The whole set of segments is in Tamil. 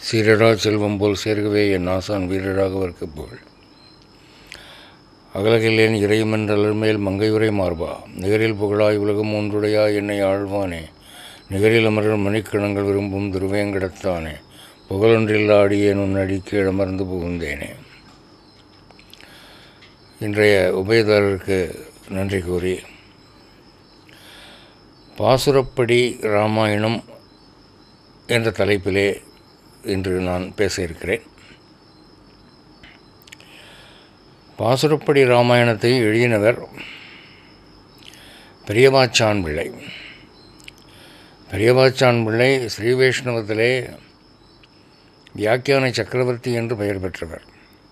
சீரடா செல்வம் போல் சேர்கவே என் ஆசான் வீரராகவர்க்கு புகழ் அகலகில்லேன் இறையுமென்றலர் மேல் மங்கையுரை மார்பா நிகரில் புகழாய் உலகம் ஒன்றுடையா என்னை ஆழ்வானே நிகரில் அமரர் மணிக்கணங்கள் விரும்பும் திருவேங்கடத்தானே புகழொன்றில்லா அடியேன் உன் அடிக்கு இடமர்ந்து புகுந்தேனே இன்றைய உபயதாரருக்கு நன்றி கூறி பாசுரப்படி ராமாயணம் என்ற தலைப்பிலே இன்று நான் பேச இருக்கிறேன் பாசுரப்படி ராமாயணத்தை எழுதினவர் பெரியவாச்சான் பிள்ளை பெரியவாச்சான் பிள்ளை ஸ்ரீ வைஷ்ணவத்திலே வியாக்கியான சக்கரவர்த்தி என்று பெயர் பெற்றவர்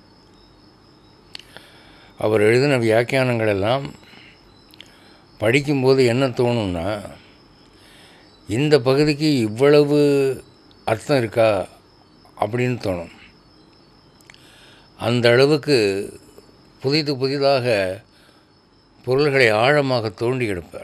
அவர் எழுதின வியாக்கியானங்கள் எல்லாம் படிக்கும்போது என்ன தோணும்னா இந்த பகுதிக்கு இவ்வளவு அர்த்தம் இருக்கா அப்படின்னு தோணும் அந்த அளவுக்கு புதிது புதிதாக பொருள்களை ஆழமாக தோண்டி எடுப்பார்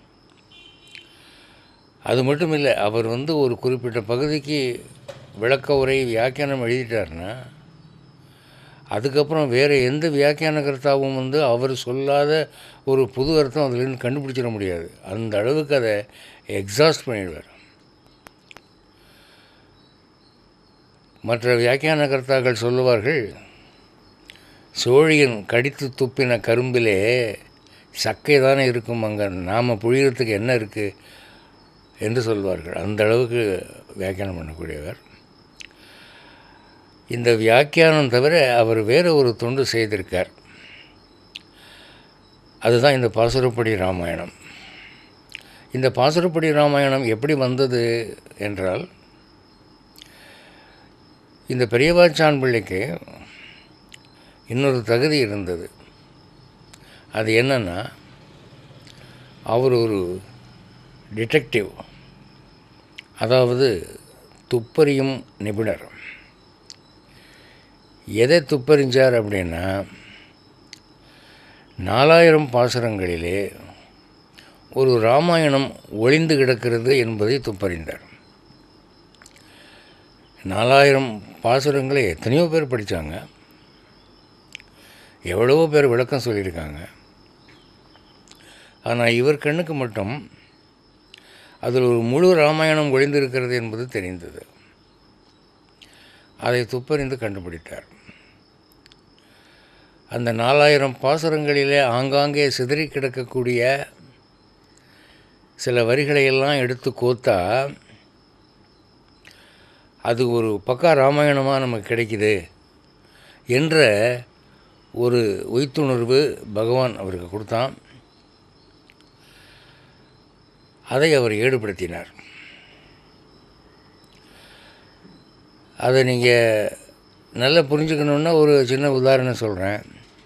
அது மட்டும் இல்லை அவர் வந்து ஒரு குறிப்பிட்ட பகுதிக்கு விளக்க உரை வியாக்கியானம் எழுதிட்டார்னா அதுக்கப்புறம் வேறு எந்த வியாக்கியான கர்த்தாவும் வந்து அவர் சொல்லாத ஒரு புது அர்த்தம் அதுலேருந்து கண்டுபிடிச்சிட முடியாது அந்த அளவுக்கு அதை எக்ஸாஸ்ட் பண்ணிடுவார் மற்ற வியாக்கியான கர்த்தாக்கள் சொல்லுவார்கள் சோழியன் கடித்து துப்பின கரும்பிலே சக்கை தானே இருக்கும் அங்கே நாம் புழியறதுக்கு என்ன இருக்குது என்று சொல்வார்கள் அந்த அளவுக்கு வியாக்கியானம் பண்ணக்கூடியவர் இந்த வியாக்கியானம் தவிர அவர் வேறு ஒரு தொண்டு செய்திருக்கார் அதுதான் இந்த பாசுரப்படி ராமாயணம் இந்த பாசுரப்படி ராமாயணம் எப்படி வந்தது என்றால் இந்த பெரியவாச்சான் பிள்ளைக்கு இன்னொரு தகுதி இருந்தது அது என்னன்னா அவர் ஒரு டிடெக்டிவ் அதாவது துப்பறியும் நிபுணர் எதை துப்பறிஞ்சார் அப்படின்னா நாலாயிரம் பாசுரங்களிலே ஒரு ராமாயணம் ஒளிந்து கிடக்கிறது என்பதை துப்பறிந்தார் நாலாயிரம் பாசுரங்களை எத்தனையோ பேர் படித்தாங்க எவ்வளவோ பேர் விளக்கம் சொல்லியிருக்காங்க ஆனால் இவர் கண்ணுக்கு மட்டும் அதில் ஒரு முழு ராமாயணம் ஒளிந்திருக்கிறது என்பது தெரிந்தது அதை துப்பறிந்து கண்டுபிடித்தார் அந்த நாலாயிரம் பாசுரங்களிலே ஆங்காங்கே சிதறி கிடக்கக்கூடிய சில வரிகளையெல்லாம் எடுத்து கோத்தா அது ஒரு பக்கா ராமாயணமாக நமக்கு கிடைக்குது என்ற ஒரு உய்த்துணர்வு பகவான் அவருக்கு கொடுத்தான் அதை அவர் ஈடுபடுத்தினார் அதை நீங்கள் நல்லா புரிஞ்சுக்கணுன்னா ஒரு சின்ன உதாரணம் சொல்கிறேன்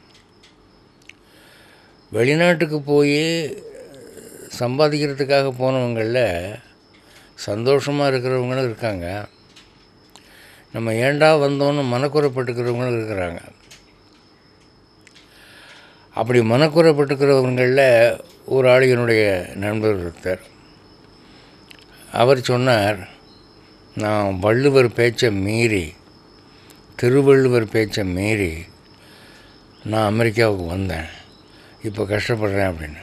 வெளிநாட்டுக்கு போய் சம்பாதிக்கிறதுக்காக போனவங்களில் சந்தோஷமாக இருக்கிறவங்களும் இருக்காங்க நம்ம ஏண்டா வந்தோன்னு மனக்குறைப்பட்டுக்கிறவங்களும் இருக்கிறாங்க அப்படி மனக்குறைப்பட்டுக்கிறவங்களில் ஒரு ஆள் என்னுடைய நண்பர் ஒருத்தர் அவர் சொன்னார் நான் வள்ளுவர் பேச்சை மீறி திருவள்ளுவர் பேச்சை மீறி நான் அமெரிக்காவுக்கு வந்தேன் இப்போ கஷ்டப்படுறேன் அப்படின்னு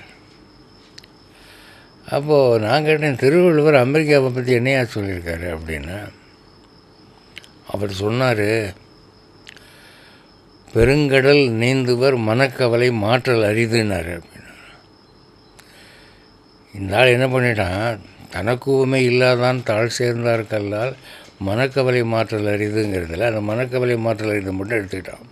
அப்போது நான் கேட்டேன் திருவள்ளுவர் அமெரிக்காவை பற்றி என்னையா சொல்லியிருக்காரு அப்படின்னு அவர் சொன்னார் பெருங்கடல் நீந்துவர் மனக்கவலை மாற்றல் அரிதுனார் அப்படின்னு இந்த ஆள் என்ன பண்ணிட்டான் தனக்குவமே இல்லாதான் தாழ் சேர்ந்தார் கல்லால் மனக்கவலை மாற்றல் அரிதுங்கிறதுல அந்த மனக்கவலை மாற்றல் அரிது மட்டும் எடுத்துக்கிட்டான்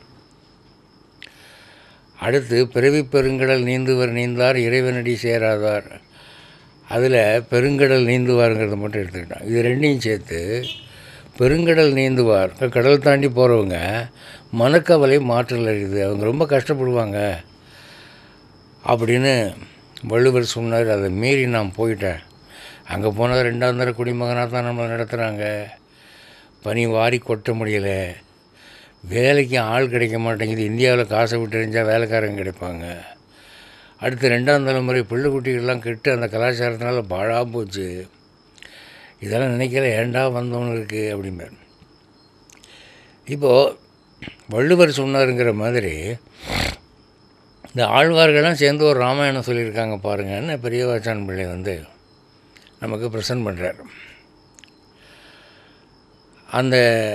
அடுத்து பிறவி பெருங்கடல் நீந்துவர் நீந்தார் இறைவனடி சேராதார் அதில் பெருங்கடல் நீந்துவாருங்கிறத மட்டும் எடுத்துக்கிட்டான் இது ரெண்டையும் சேர்த்து பெருங்கடல் நீந்துவார் கடல் தாண்டி போகிறவங்க மனக்கவலை மாற்றல் அரிது அவங்க ரொம்ப கஷ்டப்படுவாங்க அப்படின்னு வள்ளுவர் சொன்னார் அதை மீறி நான் போயிட்டேன் அங்கே போனால் ரெண்டாம் தர குடிமகனாக தான் நம்மளை நடத்துகிறாங்க பனி வாரி கொட்ட முடியலை வேலைக்கு ஆள் கிடைக்க மாட்டேங்குது இந்தியாவில் காசை விட்டு எறிஞ்சால் வேலைக்காரங்க கிடைப்பாங்க அடுத்து ரெண்டாம் தலைமுறை பிள்ளை குட்டிகள்லாம் கெட்டு அந்த கலாச்சாரத்தினால பாழாக போச்சு இதெல்லாம் நினைக்கல ஏண்டா வந்தவனு இருக்குது அப்படிம்பார் இப்போது வள்ளுவர் சொன்னாருங்கிற மாதிரி இந்த ஆழ்வார்கள்லாம் சேர்ந்து ஒரு ராமாயணம் சொல்லியிருக்காங்க பாருங்கன்னு பெரியவாச்சான் பிள்ளை வந்து நமக்கு ப்ரெசன்ட் பண்ணுறார் அந்த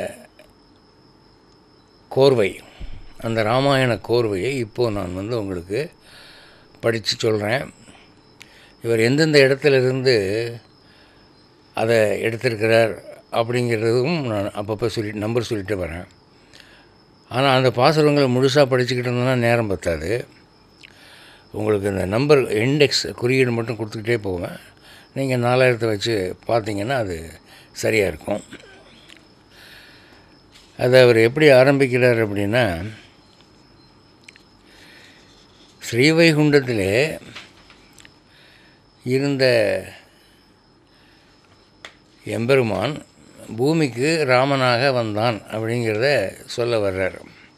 கோர்வை அந்த ராமாயண கோர்வையை இப்போது நான் வந்து உங்களுக்கு படித்து சொல்கிறேன் இவர் எந்தெந்த இடத்துல இருந்து அதை எடுத்திருக்கிறார் அப்படிங்கிறதும் நான் அப்பப்போ சொல்லி நம்பர் சொல்லிட்டு வரேன் ஆனால் அந்த பாசுரங்களை முழுசாக படிச்சுக்கிட்டு இருந்தோன்னா நேரம் பத்தாது உங்களுக்கு இந்த நம்பர் இண்டெக்ஸ் குறியீடு மட்டும் கொடுத்துக்கிட்டே போவேன் நீங்கள் நாலாயிரத்தை வச்சு பார்த்தீங்கன்னா அது சரியாக இருக்கும் அதை அவர் எப்படி ஆரம்பிக்கிறார் அப்படின்னா ஸ்ரீவைகுண்டத்திலே இருந்த எம்பெருமான் பூமிக்கு ராமனாக வந்தான் அப்படிங்கிறத சொல்ல வர்றார்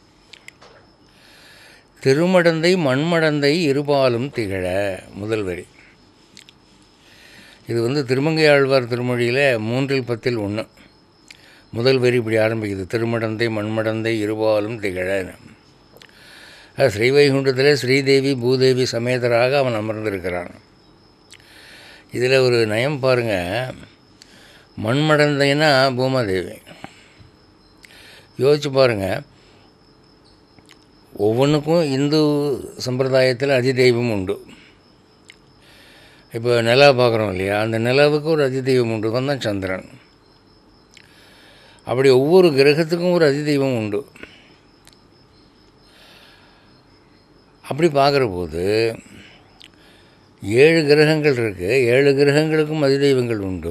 திருமடந்தை மண்மடந்தை இருபாலும் திகழ முதல் வரி இது வந்து திருமங்கை ஆழ்வார் திருமொழியில் மூன்றில் பத்தில் ஒன்று முதல் வரி இப்படி ஆரம்பிக்குது திருமடந்தை மண்மடந்தை இருபாலும் திகழ அது ஸ்ரீவைகுண்டத்தில் ஸ்ரீதேவி பூதேவி சமேதராக அவன் அமர்ந்திருக்கிறான் இதில் ஒரு நயம் பாருங்கள் மண்மடந்தைன்னா பூமாதேவி யோசிச்சு பாருங்கள் ஒவ்வொன்றுக்கும் இந்து சம்பிரதாயத்தில் அதிதெய்வம் உண்டு இப்போ நிலா பார்க்குறோம் இல்லையா அந்த நிலாவுக்கு ஒரு அதிதெய்வம் உண்டு தான் சந்திரன் அப்படி ஒவ்வொரு கிரகத்துக்கும் ஒரு அதிதெய்வம் உண்டு அப்படி பார்க்குற போது ஏழு கிரகங்கள் இருக்குது ஏழு கிரகங்களுக்கும் அதிதெய்வங்கள் உண்டு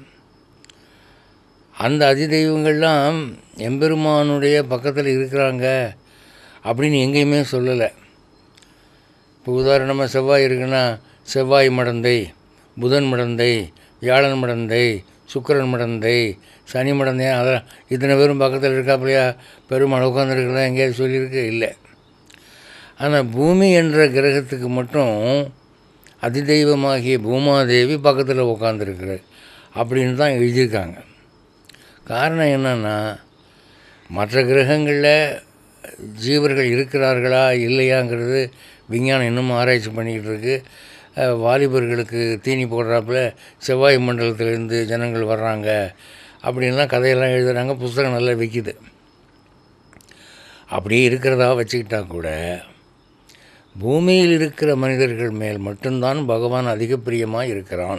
அந்த அதிதெய்வங்கள்லாம் எம்பெருமானுடைய பக்கத்தில் இருக்கிறாங்க அப்படின்னு எங்கேயுமே சொல்லலை இப்போ உதாரணமாக செவ்வாய் இருக்குன்னா செவ்வாய் மடந்தை புதன் மடந்தை வியாழன் மடந்தை சுக்கிரன் மடந்தை சனி மடந்தை அதெல்லாம் இத்தனை பேரும் பக்கத்தில் இருக்காப்புலையா பெருமாள் உட்காந்துருக்கிறதா எங்கேயாவது சொல்லியிருக்கு இல்லை ஆனால் பூமி என்ற கிரகத்துக்கு மட்டும் அதிதெய்வமாகிய பூமாதேவி பக்கத்தில் உட்காந்துருக்குற அப்படின்னு தான் எழுதியிருக்காங்க காரணம் என்னென்னா மற்ற கிரகங்களில் ஜீவர்கள் இருக்கிறார்களா இல்லையாங்கிறது விஞ்ஞானம் இன்னும் ஆராய்ச்சி பண்ணிக்கிட்டு இருக்கு அஹ், வாலிபர்களுக்கு தீனி போடுறாப்புல செவ்வாய் மண்டலத்திலேருந்து ஜனங்கள் வர்றாங்க அப்படின்லாம் கதையெல்லாம் எழுதுகிறாங்க புஸ்தகம் நல்லா விற்கிது அப்படியே இருக்கிறதா வச்சுக்கிட்டா கூட பூமியில் இருக்கிற மனிதர்கள் மேல் மட்டும்தான் பகவான் அதிக பிரியமாக இருக்கிறான்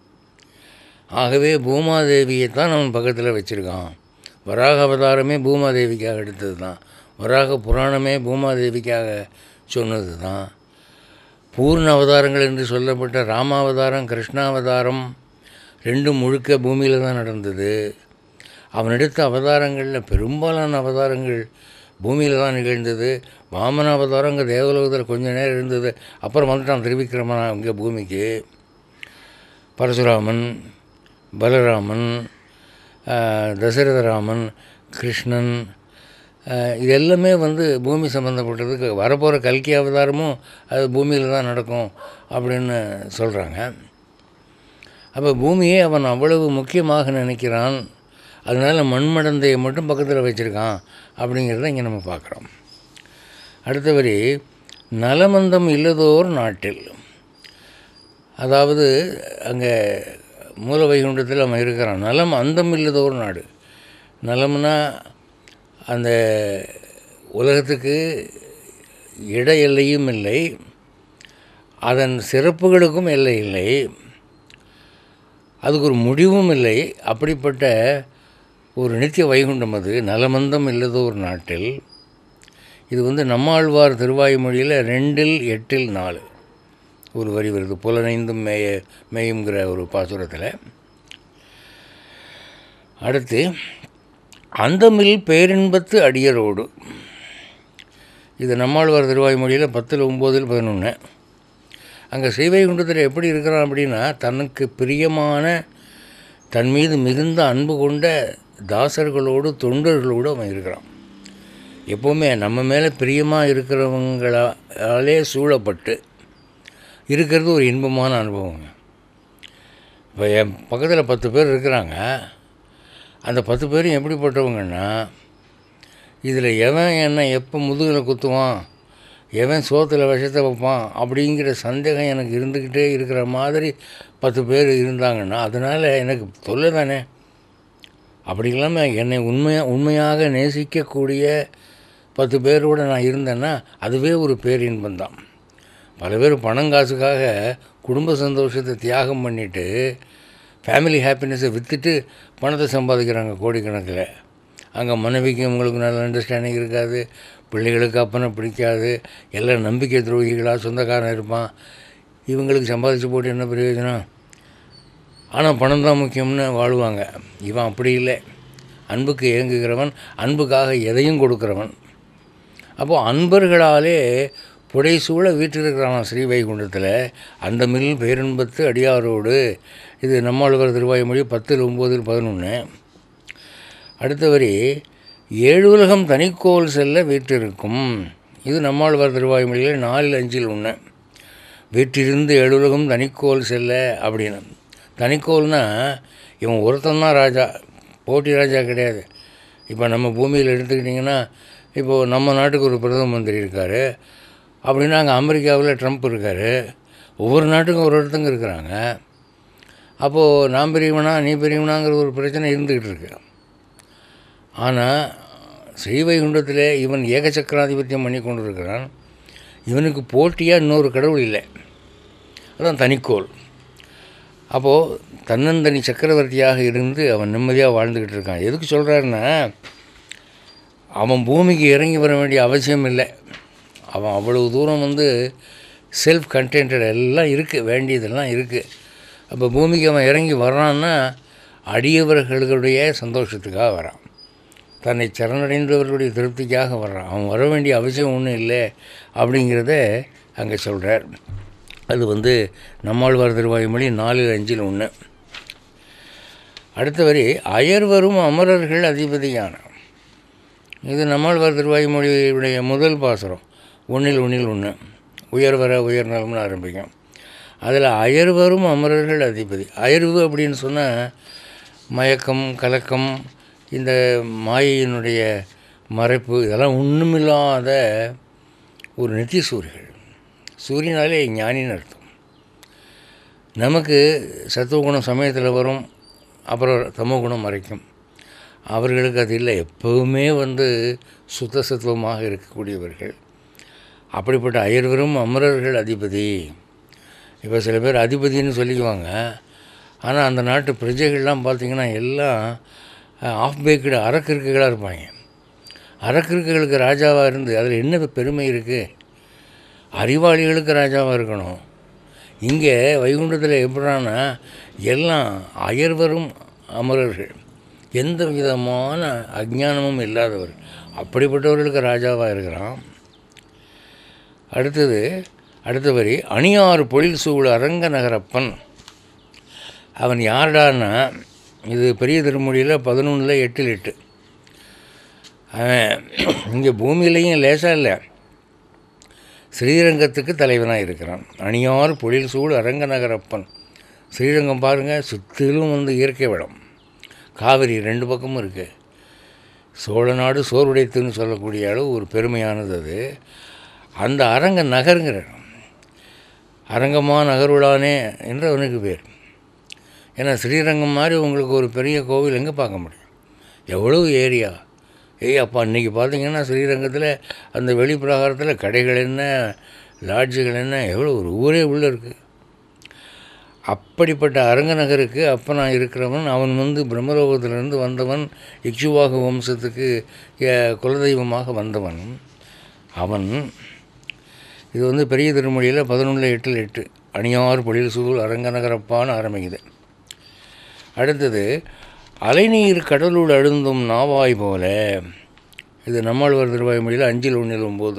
ஆகவே பூமாதேவியை தான் அவன் பக்கத்தில் வச்சுருக்கான் வராக அவதாரமே பூமாதேவிக்காக எடுத்தது தான் வராக புராணமே பூமாதேவிக்காக சொன்னது தான் பூர்ண அவதாரங்கள் என்று சொல்லப்பட்ட ராமாவதாரம் கிருஷ்ணாவதாரம் ரெண்டும் முழுக்க பூமியில் தான் நடந்தது அவன் எடுத்த அவதாரங்களில் பெரும்பாலான அவதாரங்கள் பூமியில் தான் நிகழ்ந்தது வாமன அவதாரம் இங்கே தேவலோகத்தில் கொஞ்ச நேரம் இருந்தது அப்புறம் வந்துட்டான் திருவிக்கிரமன் இங்கே பூமிக்கு பரசுராமன் பலராமன் ஆஹ், தசரதராமன் கிருஷ்ணன் ஆஹ், இது எல்லாமே வந்து பூமி சம்மந்தப்பட்டதுக்கு வரப்போகிற கல்கி அவதாரமும் அது பூமியில் தான் நடக்கும் அப்படின்னு சொல்கிறாங்க அப்போ பூமியை அவன் அவ்வளவு முக்கியமாக நினைக்கிறான் அதனால் மண்மடந்தையை மட்டும் பக்கத்தில் வச்சுருக்கான் அப்படிங்கிறத இங்கே நம்ம பார்க்குறோம் அடுத்தபடி நலமந்தம் இல்லதோர் நாட்டில் அதாவது அங்கே மூல வைகுண்டத்தில் அவன் இருக்கிறான் நலம் அந்தம் இல்லதோர் நாடு நலம்னா அந்த உலகத்துக்கு இட எல்லையும் இல்லை அதன் சிறப்புகளுக்கும் எல்லை இல்லை அதுக்கு ஒரு முடிவும் இல்லை அப்படிப்பட்ட ஒரு நித்திய வைகுண்டம் அது நலமந்தம் இல்லதோ ஒரு நாட்டில் இது வந்து நம்மாழ்வார் திருவாய்மொழியில் ரெண்டில் எட்டில் நாலு ஒரு வரி வருது புலனைந்தும் மேய மேயுங்கிற ஒரு பாசுரத்தில் அடுத்து அந்தமில் பேரின்பத்து அடியரோடு இது நம்மாழ்வார் திருவாய்மொழியில் பத்தில் ஒம்போதில் பதினொன்று அங்கே ஸ்ரீவைகுண்டத்தில் எப்படி இருக்கிறான் அப்படின்னா தனக்கு பிரியமான தன் மீது மிகுந்த அன்பு கொண்ட தாசர்களோடு தொண்டர்களோடு அவன் இருக்கிறான் எப்போவுமே நம்ம மேலே பிரியமாக இருக்கிறவங்களாலே சூழப்பட்டு இருக்கிறது ஒரு இன்பமான அனுபவங்க இப்போ என் பக்கத்தில் பத்து பேர் இருக்கிறாங்க அந்த பத்து பேரும் எப்படிப்பட்டவங்கன்னா இதில் எவன் என்னை எப்போ முதுகில் குத்துவான் எவன் சோத்தில் விஷத்தை வைப்பான் அப்படிங்கிற சந்தேகம் எனக்கு இருந்துக்கிட்டே இருக்கிற மாதிரி பத்து பேர் இருந்தாங்கன்னா அதனால் எனக்கு தொல்லை தானே அப்படி இல்லாமல் என்னை உண்மையாக உண்மையாக நேசிக்கக்கூடிய பத்து பேரோட நான் இருந்தேன்னா அதுவே ஒரு பேரின்பம் தான் பல பேர் பணம் காசுக்காக குடும்ப சந்தோஷத்தை தியாகம் பண்ணிவிட்டு ஃபேமிலி ஹாப்பினஸை விற்றுட்டு பணத்தை சம்பாதிக்கிறாங்க கோடிக்கணக்கில் அங்கே மனைவிக்கு உங்களுக்கு நல்ல அண்டர்ஸ்டாண்டிங் இருக்காது பிள்ளைகளுக்கு அப்பனை பிடிக்காது எல்லாம் நம்பிக்கை துரோகிகளாக சொந்தக்காரன் இருப்பான் இவங்களுக்கு சம்பாதிச்சு போட்டு என்ன பிரயோஜனம் ஆனால் பணம் தான் முக்கியம்னு வாழ்வாங்க இவன் அப்படி இல்லை அன்புக்கு ஏங்குகிறவன் அன்புக்காக எதையும் கொடுக்குறவன் அப்போது அன்பர்களாலே புடைசூழ வீற்றிருக்கிறான் ஸ்ரீ வைகுண்டத்தில் அந்த மில் பேரின்பத்து அடியாரோடு இது நம்மாழ்வார் திருவாய்மொழி பத்தில் ஒம்போதில் பதினொன்று அடுத்த வரி ஏழு உலகம் தனிக்கோல் செல்ல வீற்றிருக்கும் இது நம்மாழ்வார் திருவாய்மொழியில் நாலில் அஞ்சில் ஒன்று வீற்றிருந்து ஏழுலகம் தனிக்கோல் செல்ல அப்படின்னு தனிக்கோல்னா இவன் ஒருத்தன் தான் ராஜா போட்டி ராஜா கிடையாது இப்போ நம்ம பூமியில் எடுத்துக்கிட்டிங்கன்னா இப்போது நம்ம நாட்டுக்கு ஒரு பிரதம மந்திரி இருக்கார் அப்படின்னா அங்கே அமெரிக்காவில் ட்ரம்ப் இருக்கார் ஒவ்வொரு நாட்டுக்கும் ஒரு ஒருத்தங்க இருக்கிறாங்க அப்போது நான் பெரியவனா நீ பெரியவனாங்கிற ஒரு பிரச்சனை இருந்துக்கிட்டு இருக்கு ஆனால் ஸ்ரீவைகுண்டத்தில் இவன் ஏகசக்கராதிபத்தியம் பண்ணி கொண்டு இருக்கிறான் இவனுக்கு போட்டியாக இன்னொரு கடவுள் இல்லை அதான் தனிக்கோள் அப்போது தன்னந்தனி சக்கரவர்த்தியாக இருந்து அவன் நிம்மதியாக வாழ்ந்துக்கிட்டு இருக்கான் எதுக்கு சொல்கிறாருன்னா அவன் பூமிக்கு இறங்கி வர வேண்டிய அவசியம் இல்லை அவன் அவ்வளவு தூரம் வந்து செல்ஃப் கண்டென்டட் எல்லாம் இருக்குது வேண்டியதெல்லாம் இருக்குது அப்போ பூமிக்கு அவன் இறங்கி வர்றான்னா அடியவர்களுடைய சந்தோஷத்துக்காக வரான் தன்னை சரணடைந்தவர்களுடைய திருப்திக்காக வர்றான் அவன் வர வேண்டிய அவசியம் ஒன்றும் இல்லை அப்படிங்கிறத அங்கே சொல்கிறார் அது வந்து நம்மாழ்வார் திருவாய்மொழி நாலு அஞ்சில் ஒன்று அடுத்த வரி அயர்வரும் அமரர்கள் அதிபதியான இது நம்மாழ்வார் திருவாய்மொழியுடைய முதல் பாசுரம் ஒன்றில் ஒன்றில் ஒன்று உயர்வர உயர்நலம்னு ஆரம்பிக்கும் அதில் அயர்வரும் அமரர்கள் அதிபதி அயர்வு அப்படின்னு சொன்னால் மயக்கம் கலக்கம் இந்த மாயையினுடைய மறைப்பு இதெல்லாம் ஒன்றுமில்லாத ஒரு நெத்தி சூரியர்கள் சூரியனாலே ஞானின்னு அர்த்தம் நமக்கு சத்துவகுணம் சமயத்தில் வரும் அப்புறம் தமோ குணம் மறைக்கும் அவர்களுக்கு அது இல்லை எப்போவுமே வந்து சுத்த சத்துவமாக இருக்கக்கூடியவர்கள் அப்படிப்பட்ட அயர்வரும் அமரர்கள் அதிபதி இப்போ சில பேர் அதிபதின்னு சொல்லிக்குவாங்க ஆனால் அந்த நாட்டு பிரஜைகள்லாம் பார்த்திங்கன்னா எல்லாம் ஆஃப் பேக்கடு அறக்கிருக்குகளாக இருப்பாங்க அறக்கிருக்குகளுக்கு ராஜாவாக இருந்து அதில் என்ன பெருமை இருக்குது அறிவாளிகளுக்கு ராஜாவாக இருக்கணும் இங்கே வைகுண்டத்தில் எப்படின்னா எல்லாம் அயர்வரும் அமரர்கள் எந்த விதமான அஜ்ஞானமும் இல்லாதவர் அப்படிப்பட்டவர்களுக்கு ராஜாவாக இருக்கிறான் அடுத்தது அடுத்த வரி அணியாறு பொழில் சூழ் அரங்க நகரப்பன் அவன் யாருடான்னா இது பெரிய திருமொழியில் பதினொன்றில் எட்டில் எட்டு அவன் இங்கே பூமியிலையும் லேசாக இல்லை ஸ்ரீரங்கத்துக்கு தலைவனாக இருக்கிறான் அணியார் பொழில் சூழ் அரங்க நகரப்பன் ஸ்ரீரங்கம் பாருங்கள் சுற்றிலும் வந்து இயற்கை வளம் காவிரி ரெண்டு பக்கமும் இருக்குது சோழ நாடு சோர்வுடைத்துன்னு சொல்லக்கூடிய அளவு ஒரு பெருமையானது அது அந்த அரங்க நகருங்கிற அரங்கமா நகருளானே என்று அவனுக்கு பேர் ஏன்னா ஸ்ரீரங்கம் மாதிரி உங்களுக்கு ஒரு பெரிய கோவில் எங்கே பார்க்க முடியும் எவ்வளவு ஏரியா ஏய் அப்பா இன்றைக்கி பார்த்தீங்கன்னா ஸ்ரீரங்கத்தில் அந்த வெளிப்பிரகாரத்தில் கடைகள் என்ன லாட்ஜுகள் என்ன எவ்வளோ ஒரு ஊரே உள்ளே இருக்குது அப்படிப்பட்ட அரங்க நகருக்கு அப்போ நான் இருக்கிறவன் அவன் வந்து பிரம்மலோகத்திலிருந்து வந்தவன் இக்ஷுவாக வம்சத்துக்கு குலதெய்வமாக வந்தவன் அவன் இது வந்து பெரிய திருமொழியில் பதினொன்றில் எட்டில் எட்டு அணியார் பொழில் சூழ் அரங்கநகரப்பான்னு ஆரம்பிக்குது அடுத்தது அலைநீர் கடலுள் அழுந்தும் நாவாய் போல இது நம்மாழ்வார் திருவாய்மொழியில் அஞ்சில் ஒன்றில் ஒம்பது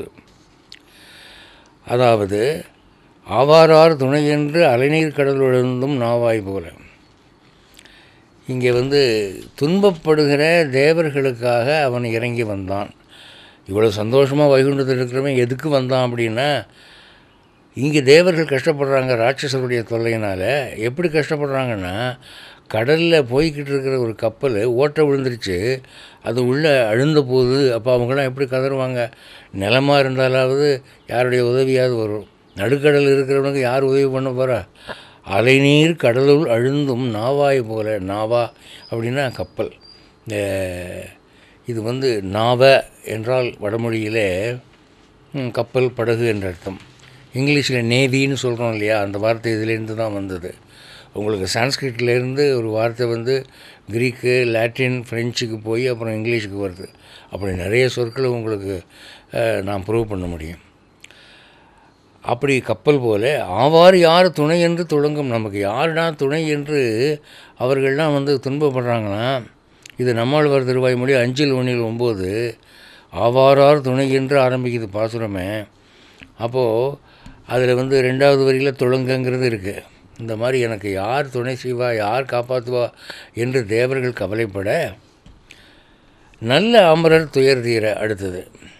அதாவது ஆவாரார் துணையென்று அலைநீர் கடலுள் அழுந்தும் நாவாய் போல இங்கே வந்து துன்பப்படுகிற தேவர்களுக்காக அவன் இறங்கி வந்தான் இவ்வளோ சந்தோஷமாக வைகுண்டத்தில் இருக்கிறவன் எதுக்கு வந்தான் அப்படின்னா இங்கே தேவர்கள் கஷ்டப்படுறாங்க ராட்சசருடைய தொல்லையினால் எப்படி கஷ்டப்படுறாங்கன்னா கடலில் போய்கிட்டு இருக்கிற ஒரு கப்பல் ஓட்டை விழுந்துருச்சு அது உள்ளே அழுந்த போது அப்போ அவங்களாம் எப்படி கதறுவாங்க நிலமாக இருந்தாலாவது யாருடைய உதவியாவது வரும் நடுக்கடல் இருக்கிறவனுக்கு யார் உதவி பண்ண போகிறா அலைநீர் கடலுள் அழுந்தும் நாவாய் போல நாவா அப்படின்னா கப்பல் இந்த இது வந்து நாவ என்றால் வடமொழியிலே ம், கப்பல் படகு என்ற அர்த்தம் இங்கிலீஷில் நேவின்னு சொல்கிறோம் இல்லையா அந்த வார்த்தை இதிலேருந்து தான் வந்தது உங்களுக்கு சான்ஸ்கிரிட்லேருந்து ஒரு வார்த்தை வந்து கிரீக்கு லாட்டின் ஃப்ரெஞ்சுக்கு போய் அப்புறம் இங்கிலீஷுக்கு வருது அப்படி நிறைய சொற்களை உங்களுக்கு அஹ், நான் ப்ரூவ் பண்ண முடியும் அப்படி கப்பல் போல ஆவார் யார் துணை என்று தொடங்கும் நமக்கு யாருடா துணை என்று அவர்கள்லாம் வந்து துன்பப்படுறாங்கன்னா இது நம்மாழ்வார் திருவாய்மொழி அஞ்சில் ஒன்றில் ஒம்பது ஆவாரார் துணை என்று ஆரம்பிக்குது பாசுரமே அப்போது அதில் வந்து ரெண்டாவது வரியில் தொடங்குங்கிறது இருக்குது இந்த மாதிரி எனக்கு யார் துணை செய்வா யார் காப்பாற்றுவா என்று தேவர்கள் கவலைப்பட நல்ல அமரர் துயர் தீர அடுத்தது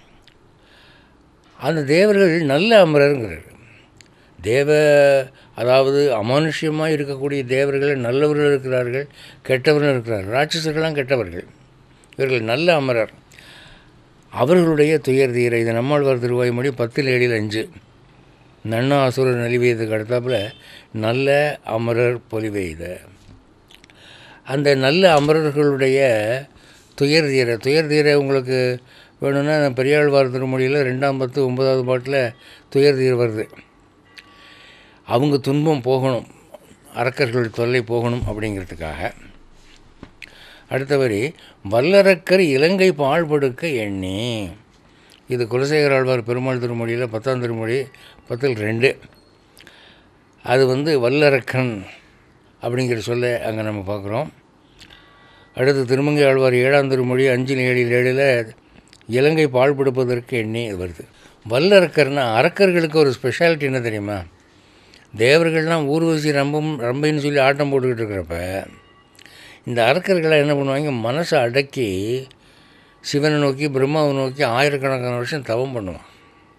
அந்த தேவர்கள் நல்ல அமரருங்கிறார் தேவ அதாவது அமானுஷ்யமாக இருக்கக்கூடிய தேவர்கள் நல்லவர்கள் இருக்கிறார்கள் கெட்டவர்கள் இருக்கிறார்கள் ராட்சசர்கள்லாம் கெட்டவர்கள் இவர்கள் நல்ல அமரர் அவர்களுடைய துயர் தீர இது நம்மாழ்வார் திருவாய்மொழி பத்தில் ஏழில் அஞ்சு நன்னா அசுரர் நலிவியதுக்கு அடுத்தாப்புல நல்ல அமரர் பொலிவெய்த அந்த நல்ல அமரர்களுடைய துயர் தீர துயர் தீர உங்களுக்கு வேணும்னா பெரியாழ்வார் திருமொழியில் ரெண்டாம் பத்து ஒன்பதாவது பாட்டில் துயர் தீர வருது அவங்க துன்பம் போகணும் அரக்கர்கள் தொல்லை போகணும் அப்படிங்கிறதுக்காக அடுத்தவரி வல்லரக்கர் இலங்கை பாழ்படுக்க எண்ணி இது குலசேகர ஆழ்வார் பெருமாள் திருமொழியில் பத்தாம் திருமொழி பத்தில் ரெண்டு அது வந்து வல்லரக்கன் அப்படிங்கிற சொல்ல அங்கே நம்ம பார்க்குறோம் அடுத்து திருமங்கை ஆழ்வார் ஏழாம் திருமொழி அஞ்சில் ஏழில் ஏழில் இலங்கை பாழ்படுப்பதற்கு எண்ணி வருது வல்லரக்கர்னா அரக்கர்களுக்கு ஒரு ஸ்பெஷாலிட்டி என்ன தெரியுமா தேவர்கள்லாம் ஊர்வசி ரம்பம் ரம்பைன்னு சொல்லி ஆட்டம் போட்டுக்கிட்டு இருக்கிறப்ப இந்த அரக்கர்களை என்ன பண்ணுவாங்க மனசை அடக்கி சிவனை நோக்கி பிரம்மாவை நோக்கி ஆயிரக்கணக்கான வருஷம் தவம் பண்ணுவான்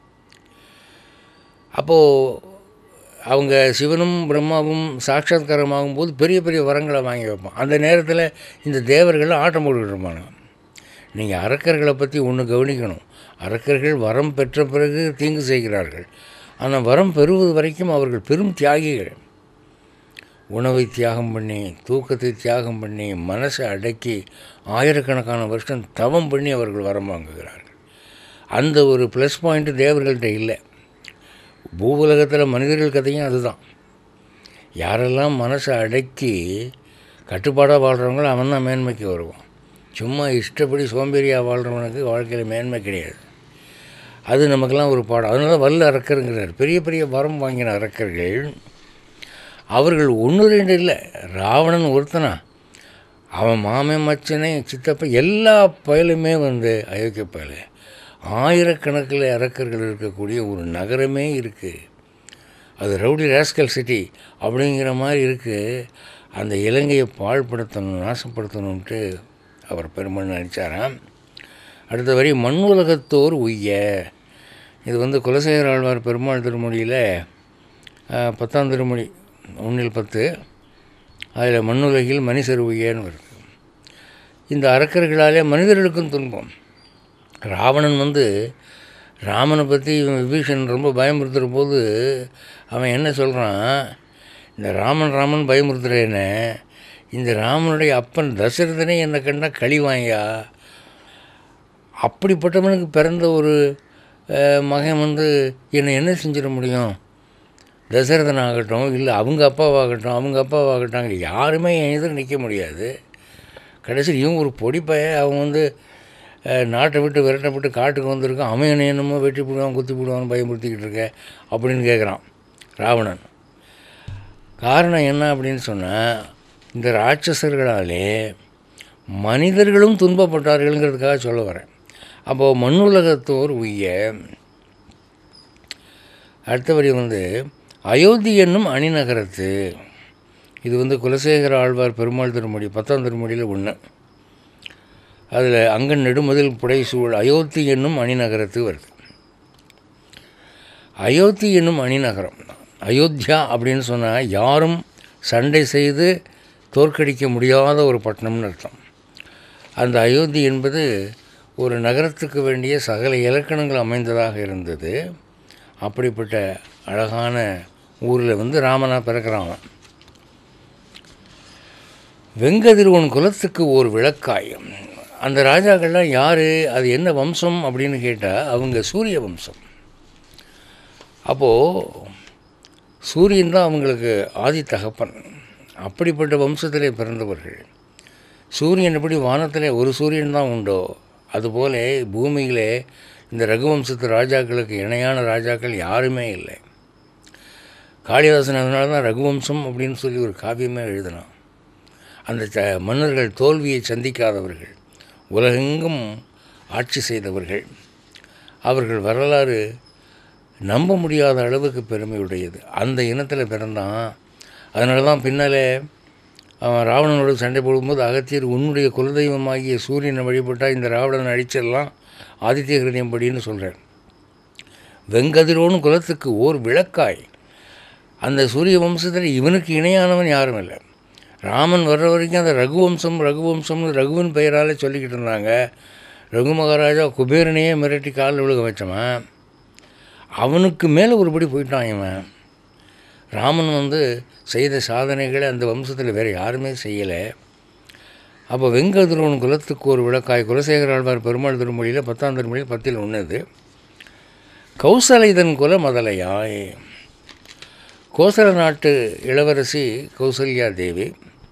அப்போது அவங்க சிவனும் பிரம்மாவும் சாட்சாத்காரமாகும் போது பெரிய பெரிய வரங்களை வாங்கி வைப்பான் அந்த நேரத்தில் இந்த தேவர்கள் ஆட்டம் போட்டுக்கிட்டு இருப்பானுங்க நீங்கள் அரக்கர்களை பற்றி ஒன்று கவனிக்கணும் அரக்கர்கள் வரம் பெற்ற பிறகு தீங்கு செய்கிறார்கள் ஆனால் வரம் பெறுவது வரைக்கும் அவர்கள் பெரும் தியாகிகள் உணவை தியாகம் பண்ணி தூக்கத்தை தியாகம் பண்ணி மனசை அடக்கி ஆயிரக்கணக்கான வருஷம் தவம் பண்ணி அவர்கள் வரம் வாங்குகிறார்கள் அந்த ஒரு ப்ளஸ் பாயிண்ட் தேவர்கள்ட்ட இல்லை பூவுலகத்தில் மனிதர்கள் கதையும் அதுதான் யாரெல்லாம் மனசை அடக்கி கட்டுப்பாடாக வாழ்கிறவங்களோ அவன் தான் மேன்மைக்கு வருவான் சும்மா இஷ்டப்படி சோம்பேறியாக வாழ்கிறவனுக்கு வாழ்க்கையில் மேன்மை கிடையாது அது நமக்கெல்லாம் ஒரு பாடம் அதனால தான் வல்ல அரக்கருங்கிறார் பெரிய பெரிய வரம் வாங்கின அரக்கர்கள் அவர்கள் ஒன்று ரெண்டு இல்லை ராவணன் ஒருத்தனா அவன் மாமன் மச்சனை சித்தப்ப எல்லா பயலுமே வந்து அயோக்கிய பயல ஆயிரக்கணக்கில் அரக்கர்கள் இருக்கக்கூடிய ஒரு நகரமே இருக்குது அது ரவுடி ராஸ்கல் சிட்டி அப்படிங்கிற மாதிரி இருக்குது அந்த இலங்கையை பாழ்படுத்தணும் நாசப்படுத்தணுன்ட்டு அவர் பெருமாள் நினச்சாராம் அடுத்த வரி மண் உலகத்தோர் உய்ய இது வந்து குலசேகர ஆழ்வார் பெருமாள் திருமொழியில் அஹ், பத்தாம் திருமொழி ஒன்றில் பத்து அதில் மண்ணுலகில் மனுஷர் உய்யன்னு வருது இந்த அரக்கர்களாலே மனிதர்களுக்கும் துன்பம் ராவணன் வந்து ராமனை பற்றி விபீஷன் ரொம்ப பயமுறுத்துகிற போது அவன் என்ன சொல்கிறான் இந்த ராமன் ராமன் பயமுறுத்துறேன்னு இந்த ராமனுடைய அப்பன் தசரதனே என்னை கண்டா களி வாங்கியா அப்படிப்பட்டவனுக்கு பிறந்த ஒரு அஹ், மகன் வந்து என்னை என்ன செஞ்சிட முடியும் தசரதன் ஆகட்டும் இல்லை அவங்க அப்பாவாகட்டும் அவங்க அப்பாவாகட்டும் அங்கே யாருமே என் எதிர் நிற்க முடியாது கடைசியில் இவன் ஒரு பொடி பையன் அவன் வந்து அஹ், நாட்டை விட்டு விரட்டப்பட்டு காட்டுக்கு வந்திருக்கான் அவன் என்ன என்னமோ வெட்டி போடுவான் குத்தி போடுவான் பயமுறுத்திக்கிட்டு இருக்க அப்படின்னு கேட்குறான் ராவணன் காரணம் என்ன அப்படின்னு சொன்னால் இந்த ராட்சசர்களாலே மனிதர்களும் துன்பப்பட்டார்கள்ங்கிறதுக்காக சொல்ல வரேன் அப்போது மண்ணுலகத்தோர் உய்ய அடுத்தபடி வந்து அயோத்தி என்னும் அணிநகரத்து இது வந்து குலசேகர ஆழ்வார் பெருமாள் திருமொழி பத்தாம் திருமொழியில் ஒன்று அதில் அங்கன் நெடுமதில் புடைசூழ் அயோத்தி என்னும் அணிநகரத்து வருது அயோத்தி என்னும் அணிநகரம் அயோத்தியா அப்படின்னு சொன்னால் யாரும் சண்டை செய்து தோற்கடிக்க முடியாத ஒரு பட்டணம்னு அர்த்தம் அந்த அயோத்தி என்பது ஒரு நகரத்துக்கு வேண்டிய சகல இலக்கணங்கள் அமைந்ததாக இருந்தது அப்படிப்பட்ட அழகான ஊரில் வந்து ராமனாக பிறக்கிறான் அவன் வெங்கதிருவன் குலத்துக்கு ஒரு விளக்காய் அந்த ராஜாக்கள்லாம் யார் அது என்ன வம்சம் அப்படின்னு கேட்டால் அவங்க சூரிய வம்சம் அப்போது சூரியன் தான் அவங்களுக்கு ஆதி தகப்பன் அப்படிப்பட்ட வம்சத்திலே பிறந்தவர்கள் சூரியன் எப்படி வானத்தில் ஒரு சூரியன் தான் உண்டோ அதுபோல பூமியிலே இந்த ரகுவம்சத்து ராஜாக்களுக்கு இணையான ராஜாக்கள் யாருமே இல்லை காளிதாசன் அதனால தான் ரகுவம்சம் அப்படின்னு சொல்லி ஒரு காவியமே எழுதினான் அந்த ச மன்னர்கள் தோல்வியை சந்திக்காதவர்கள் உலகெங்கும் ஆட்சி செய்தவர்கள் அவர்கள் வரலாறு நம்ப முடியாத அளவுக்கு பெருமையுடையது அந்த இனத்தில் பிறந்தான் அதனால தான் பின்னாலே அவன் ராவணனோடு சண்டை போடும்போது அகத்தியர் உன்னுடைய குலதெய்வமாகிய சூரியனை வழிபட்டால் இந்த ராவணன் அழிச்சிடலாம் ஆதித்ய ஹிருதயம் படின்னு சொல்கிறார் வெங்கதிரோன் குலத்துக்கு ஓர் விளக்காய் அந்த சூரிய வம்சத்தில் இவனுக்கு இணையானவன் யாரும் இல்லை ராமன் வர்ற வரைக்கும் அந்த ரகுவம்சம் ரகுவம்சம்னு ரகுவின் பெயராலே சொல்லிக்கிட்டு இருந்தாங்க ரகு மகாராஜா குபேரனையே மிரட்டி காலில் விழுக வச்சவன் அவனுக்கு மேலே ஒருபடி போயிட்டான் இவன் ராமன் வந்து செய்த சாதனைகளை அந்த வம்சத்தில் வேறு யாருமே செய்யலை அப்போ வெங்கதிரோன் குலத்துக்கு ஒரு விளக்காய் குலசேகர ஆழ்வார் பெருமாள் திருமொழியில் பத்தாம் திருமொழியில் பத்தில் ஒன்றுது கௌசலைதன் குல முதலையாய் கோசல நாட்டு இளவரசி கௌசல்யா தேவி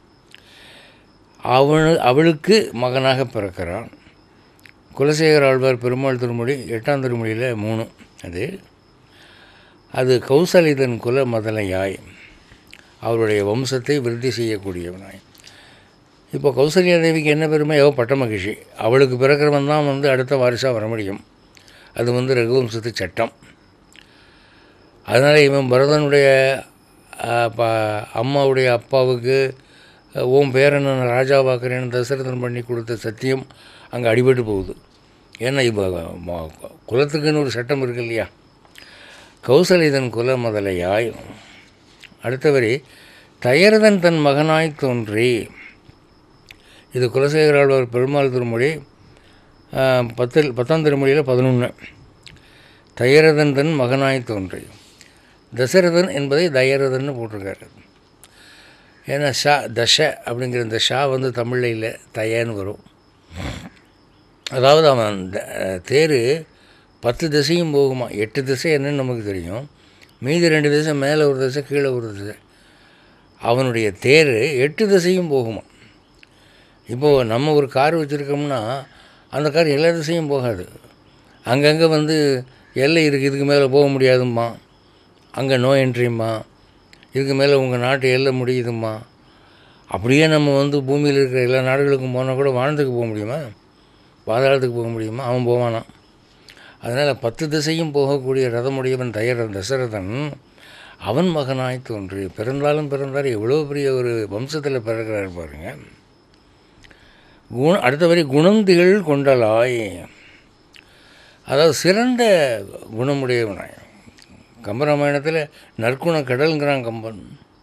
அவனு அவளுக்கு மகனாக பிறக்கிறான் குலசேகர ஆழ்வார் பெருமாள் திருமொழி எட்டாம் திருமொழியில் மூணு அது அது கௌசலிதன் குல முதலையாய் அவருடைய வம்சத்தை விருத்தி செய்யக்கூடியவனாய் இப்போ கௌசல்யா தேவிக்கு என்ன பெருமை அவ பட்ட மகிழ்ச்சி அவளுக்கு பிறக்கிறவன் தான் வந்து அடுத்த வாரிசாக வர முடியும் அது வந்து ரகுவம்சத்து சட்டம் அதனால் இவன் பரதனுடைய ப அம்மாவுடைய அப்பாவுக்கு ஓம் பேரன் நான் ராஜாவாக்குறேன்னு தசரதன் பண்ணி கொடுத்த சத்தியம் அங்கே அடிபட்டு போகுது ஏன்னா இப்போ ம- குலத்துக்குன்னு ஒரு சட்டம் இருக்கு இல்லையா கௌசலிதன் குல முதலையாய் அடுத்தவரி தயரதன் தன் மகனாய் தோன்றி இது குலசேகர ஆழ்வார் பெருமாள் திருமொழி ஆஹ், பத்தில் பத்தாம் திருமொழியில் பதினொன்று தயரதன் தன் மகனாய் தோன்றி தசரதன் என்பதை தயரதன்னு போட்டிருக்காரு ஏன்னா ஷா தஷ அப்படிங்கிற இந்த ஷா வந்து தமிழில் இல்லை தயன்னு வரும் அதாவது அவன் த- தேர் பத்து திசையும் போகுமா எட்டு திசை என்னன்னு நமக்கு தெரியும் மீதி ரெண்டு திசை மேலே ஒரு திசை கீழே ஒரு திசை அவனுடைய தேர் எட்டு திசையும் போகுமா இப்போது நம்ம ஒரு கார் வச்சுருக்கோம்னா அந்த கார் எல்லா திசையும் போகாது அங்கங்கே வந்து எல்லை இருக்குது இதுக்கு மேலே போக முடியாதும்மா அங்கே நோ என்ட்ரிம்மா இதுக்கு மேலே உங்கள் நாட்டு எல்லை முடியுதும்மா அப்படியே நம்ம வந்து பூமியில் இருக்கிற எல்லா நாடுகளுக்கும் போனால் கூட வானத்துக்கு போக முடியுமா பாதாளத்துக்கு போக முடியுமா அவன் போவானான் அதனால் பத்து திசையும் போகக்கூடிய ரதமுடையவன் தயர தசரதன் அவன் மகனாய் தோன்றி பிறந்தாலும் பிறந்தார் எவ்வளோ பெரிய ஒரு வம்சத்தில் பிறக்கிறார் பாருங்க குண அடுத்த வரி குணந்திகள் கொண்டலாய் அதாவது சிறந்த குணமுடையவனாய் கம்பராமாயணத்தில் நற்குண கடல்ங்கிறான் கம்பன்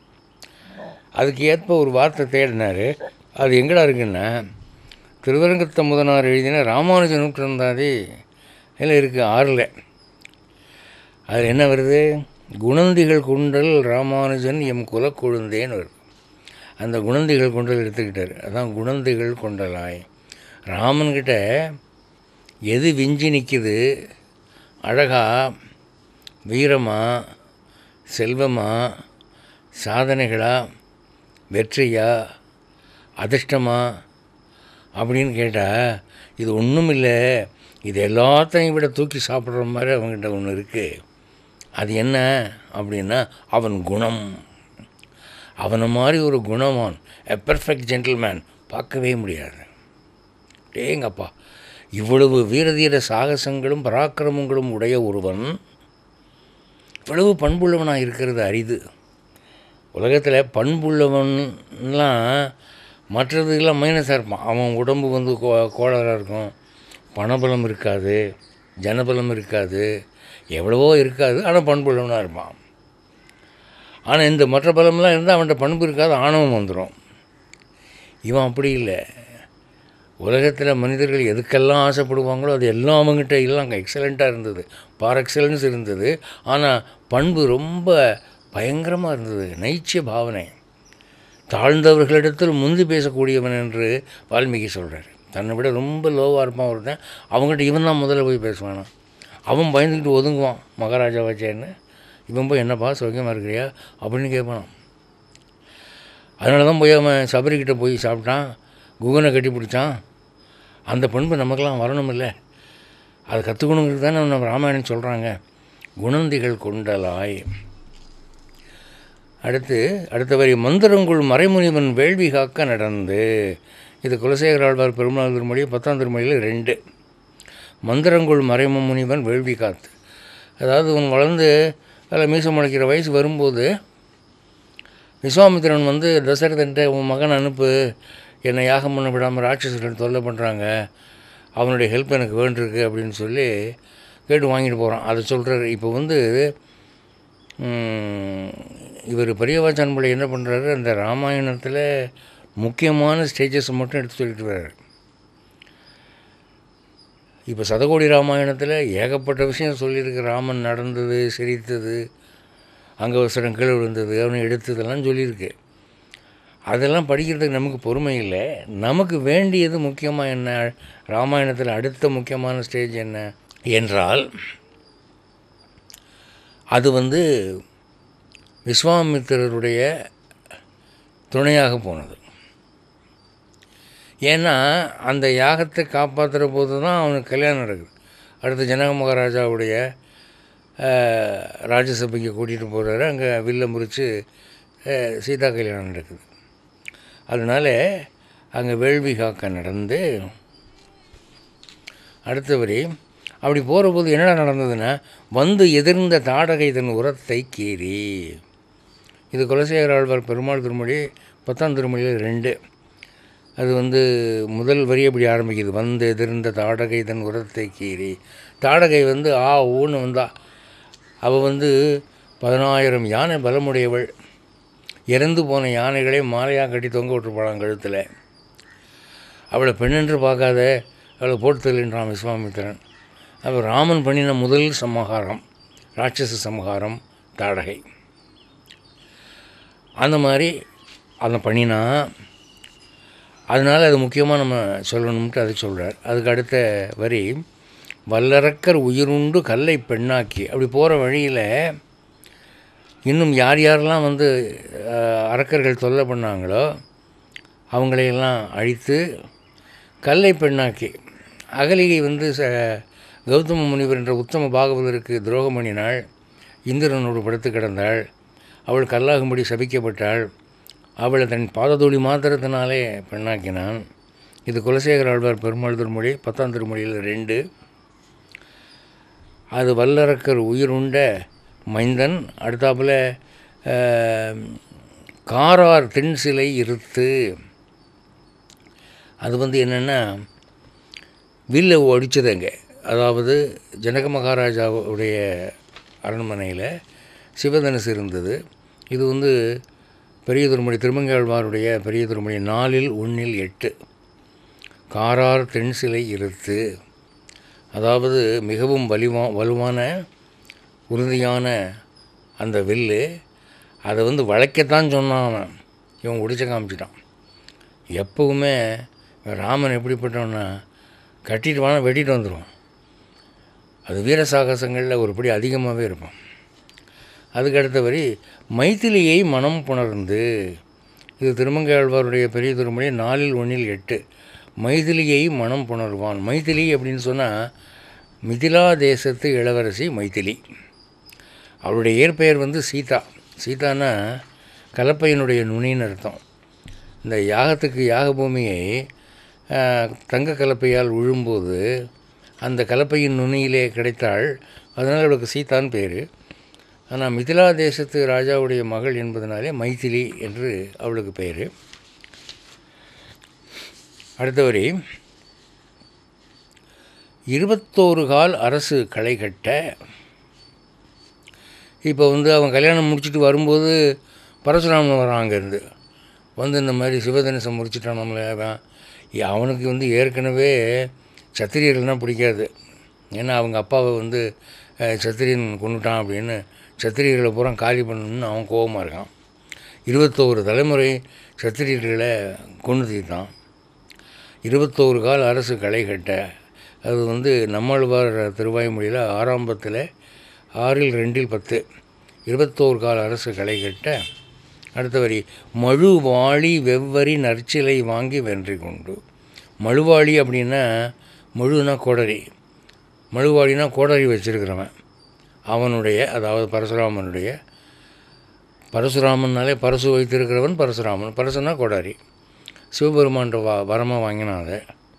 அதுக்கு ஏற்ப ஒரு வார்த்தை தேடினார் அது எங்கடா இருக்குன்னா திருவரங்கத்த முதனார் எழுதின ராமானுஜ நூற்றந்தாதி இதில் இருக்குது ஆறில் அதில் என்ன வருது குணந்திகள் குண்டல் ராமானுஜன் எம் குலக்கொழுந்தேன்னு வருது அந்த குணந்திகள் கொண்டல் எடுத்துக்கிட்டார் அதான் குணந்திகள் கொண்டலாய் ராமன்கிட்ட எது விஞ்சி நிற்கிது அழகா வீரமா செல்வமா சாதனைகளா வெற்றியா அதிர்ஷ்டமா அப்படின்னு கேட்டால் இது ஒன்றும் இல்லை இது எல்லாத்தையும் விட தூக்கி சாப்பிட்ற மாதிரி அவங்ககிட்ட ஒன்று இருக்குது அது என்ன அப்படின்னா அவன் குணம் அவனை மாதிரி ஒரு குணவான் எ பெர்ஃபெக்ட் ஜென்டில்மேன் பார்க்கவே முடியாது ஏங்கப்பா இவ்வளவு வீரதீர சாகசங்களும் பராக்கிரமங்களும் உடைய ஒருவன் இவ்வளவு பண்புள்ளவனாக இருக்கிறது அரிது உலகத்தில் பண்புள்ளவன்லாம் மற்றதுக்கெல்லாம் மைனஸாக இருப்பான் அவன் உடம்பு வந்து கோ கோளாறாக இருக்கும் பணபலம் இருக்காது ஜனபலம் இருக்காது எவ்வளவோ இருக்காது ஆனால் பண்புள்ளவனாக இருப்பான் ஆனால் இந்த மற்ற பலம்லாம் இருந்தால் அவன்கிட்ட பண்பு இருக்காது ஆணவம் வந்துடும் இவன் அப்படி இல்லை உலகத்தில் மனிதர்கள் எதுக்கெல்லாம் ஆசைப்படுவாங்களோ அது எல்லாம் அவங்ககிட்ட எல்லாம் அங்கே எக்ஸலண்ட்டாக இருந்தது பார் எக்ஸலன்ஸ் இருந்தது ஆனால் பண்பு ரொம்ப பயங்கரமாக இருந்தது நைச்சிய பாவனை தாழ்ந்தவர்களிடத்தில் முந்தி பேசக்கூடியவன் என்று வால்மீகி சொல்கிறார் தன்னை விட ரொம்ப லோவாக இருப்பான் ஒருத்தன் அவங்ககிட்ட இவன் தான் முதல்ல போய் பேசுவானா அவன் பயந்துக்கிட்டு ஒதுங்குவான் மகாராஜா வச்சேன்னு இவன் போய் என்னப்பா சௌக்கியமாக இருக்கிறியா அப்படின்னு கேட்பான் அதனால தான் போய் அவன் சபரிக்கிட்ட போய் சாப்பிட்டான் குகனை கட்டி பிடிச்சான் அந்த பண்பு நமக்கெல்லாம் வரணும் இல்லை அதை கற்றுக்கணுங்கிறது தானே நம்ம ராமாயணம் சொல்கிறாங்க குணந்திகள் கொண்டலாய் அடுத்து அடுத்த வரி மந்திரங்குள் மறைமுனிவன் வேள்வி காக்க நடந்து இது குலசேகர ஆழ்வார் பெருமாள் திருமொழி பத்தாம் திருமொழியில் ரெண்டு மந்திரங்குள் மறைமு முனிவன் வேள்வி காத்து அதாவது உன் வளர்ந்து அதில் மீசம் முளைக்கிற வயசு வரும்போது விஸ்வாமித்திரன் வந்து தசரதன்ட்ட உன் மகன் அனுப்பு என்னை யாகம் பண்ண விடாமல் ராட்சசர்கள் தொல்லை பண்ணுறாங்க அவனுடைய ஹெல்ப் எனக்கு வேண்டியிருக்கு அப்படின்னு சொல்லி கேட்டு வாங்கிட்டு போகிறான் அதை சொல்கிறாரு இப்போ வந்து இவர் பெரியவாச்சான் பிள்ளை என்ன பண்ணுறாரு அந்த ராமாயணத்தில் முக்கியமான ஸ்டேஜஸ் மட்டும் எடுத்து சொல்லிட்டு வர்றாரு இப்போ சதகோடி ராமாயணத்தில் ஏகப்பட்ட விஷயம் சொல்லியிருக்கு ராமன் நடந்தது சிரித்தது அங்கவசரம் கீழே விழுந்தது அவனை எடுத்ததெல்லாம் சொல்லியிருக்கு அதெல்லாம் படிக்கிறதுக்கு நமக்கு பொறுமை இல்லை நமக்கு வேண்டியது முக்கியமாக என்ன ராமாயணத்தில் அடுத்த முக்கியமான ஸ்டேஜ் என்ன என்றால் அது வந்து விஸ்வாமித்திரருடைய துணையாக போனது ஏன்னா அந்த யாகத்தை காப்பாற்றுற போது தான் அவனுக்கு கல்யாணம் நடக்குது அடுத்து ஜனக மகாராஜாவுடைய ராஜசபைக்கு கூட்டிகிட்டு போகிறாரு அங்கே வில்ல முறித்து சீதா கல்யாணம் நடக்குது அதனால் அங்கே வேள்வி காக்க நடந்து அடுத்தவரி அப்படி போகிற போது என்னடா நடந்ததுன்னா வந்து எதிர்ந்த தாடகை தன் உரத்தை கீறி இது குலசேகர ஆழ்வார் பெருமாள் திருமொழி பத்தாம் திருமொழியில் ரெண்டு அது வந்து முதல் வரி அப்படி ஆரம்பிக்குது வந்து எதிர்ந்த தாடகை தன் உரத்தை கீறி தாடகை வந்து ஆ ஊன்னு வந்தா அவள் வந்து பதினாயிரம் யானை பலமுடையவள் இறந்து போன யானைகளை மாலையாக கட்டி தொங்க விட்டுருப்பாளாம் கழுத்தில் அவளை பெண்ணென்று பார்க்காத அவளை போட்டு தள்ளின்றான் விஸ்வாமித்திரன் அப்போ ராமன் பண்ணின முதல் சமகாரம் ராட்சச சமகாரம் தாடகை அந்த மாதிரி அதை பண்ணினா அதனால் அது முக்கியமாக நம்ம சொல்லணும்ட்டு அதை சொல்கிறார் அதுக்கு அடுத்த வரி வல்லரக்கர் உயிருண்டு கல்லை பெண்ணாக்கி அப்படி போகிற வழியில் இன்னும் யார் யாரெல்லாம் வந்து அரக்கர்கள் தொல்லை பண்ணாங்களோ அவங்களையெல்லாம் அழித்து கல்லை பெண்ணாக்கி அகலிகை வந்து ச கௌதம முனிவர் என்ற உத்தம பாகவதற்கு துரோகம் பண்ணினாள் இந்திரனோடு படுத்து கிடந்தாள் அவள் கல்லாகும்படி சபிக்கப்பட்டாள் அவளை தன் பாததூளி மாத்திரத்தினாலே பெண்ணாக்கினான் இது குலசேகர ஆழ்வார் பெருமாள் திருமொழி பத்தாம் திருமொழியில் ரெண்டு அது வல்லரக்கர் உயிருண்ட மைந்தன் அடுத்தாப்புல காரார் தென் சிலை இருத்து அது வந்து என்னென்னா வில்லை அடித்ததுங்க அதாவது ஜனக மகாராஜாவுடைய அரண்மனையில் சிவதனுசு இருந்தது இது வந்து பெரிய திருமொழி திருமங்காழ்வாருடைய பெரிய திருமொழி நாலில் ஒன்றில் எட்டு காரார் தென் சிலை இருத்து அதாவது மிகவும் வலிவா வலுவான உறுதியான அந்த வில்லு அதை வந்து வளைக்கத்தான் சொன்னான் அவன் இவன் உடிச்ச காமிச்சிட்டான் எப்பவுமே ராமன் எப்படிப்பட்டவன்னா கட்டிட்டு வானா வெட்டிட்டு வந்துடுவான் அது வீர சாகசங்களில் ஒருபடி அதிகமாகவே இருப்பான் அதுக்கு அடுத்தவரி மைத்திலியை மனம் புணர்ந்து இது திருமங்கையாழ்வாருடைய பெரிய திருமொழி நாலில் ஒன்றில் எட்டு மைதிலியை மனம் புணர்வான் மைதிலி அப்படின்னு சொன்னால் மிதிலா தேசத்து இளவரசி மைதிலி அவளுடைய இயற்பெயர் வந்து சீதா சீதானா கலப்பையினுடைய நுனின்னு அர்த்தம் இந்த யாகத்துக்கு யாக பூமியை தங்க கலப்பையால் விழும்போது அந்த கலப்பையின் நுனியிலே கிடைத்தாள் அதனால் அவளுக்கு சீதான் பேர் ஆனால் மிதிலா தேசத்து ராஜாவுடைய மகள் என்பதனாலே மைதிலி என்று அவளுக்கு பேர் அடுத்தவரி இருபத்தோரு கால் அரசு களை கட்ட இப்போ வந்து அவன் கல்யாணம் முடிச்சுட்டு வரும்போது பரசுராமன் வரான் அங்கேருந்து வந்து இந்த மாதிரி சிவதனுசம் முடிச்சிட்டான் நம்மளை அவன் இ- அவனுக்கு வந்து ஏற்கனவே சத்திரியர்கள்னால் பிடிக்காது ஏன்னா அவங்க அப்பாவை வந்து அஹ், சத்திரியன் கொண்டுட்டான் அப்படின்னு சத்திரியர்களை பூரா காலி பண்ணணும்னு அவன் கோபமாக இருக்கான் இருபத்தோரு தலைமுறை சத்திரியர்களை கொண்டு தீர்த்தான் இருபத்தோரு கால் அரசு களை கட்ட அது வந்து நம்மாழ்வார் திருவாய்மொழியில் ஆரம்பத்தில் ஆறில் ரெண்டில் பத்து இருபத்தோரு கால் அரசு களை கட்ட அடுத்த வரி மழுவாளி வெவ்வரி நற்சிலை வாங்கி வென்றி கொண்டு மழுவாளி அப்படின்னா மழுனா கோடரி மழுவாளினா கோடரி வச்சிருக்கிறவன் அவனுடைய அதாவது பரசுராமனுடைய பரசுராமன்னாலே பரசு வைத்திருக்கிறவன் பரசுராமன் பரசுனா கோடாரி சிவபெருமான்ற வா வரமாக வாங்கினான் அதை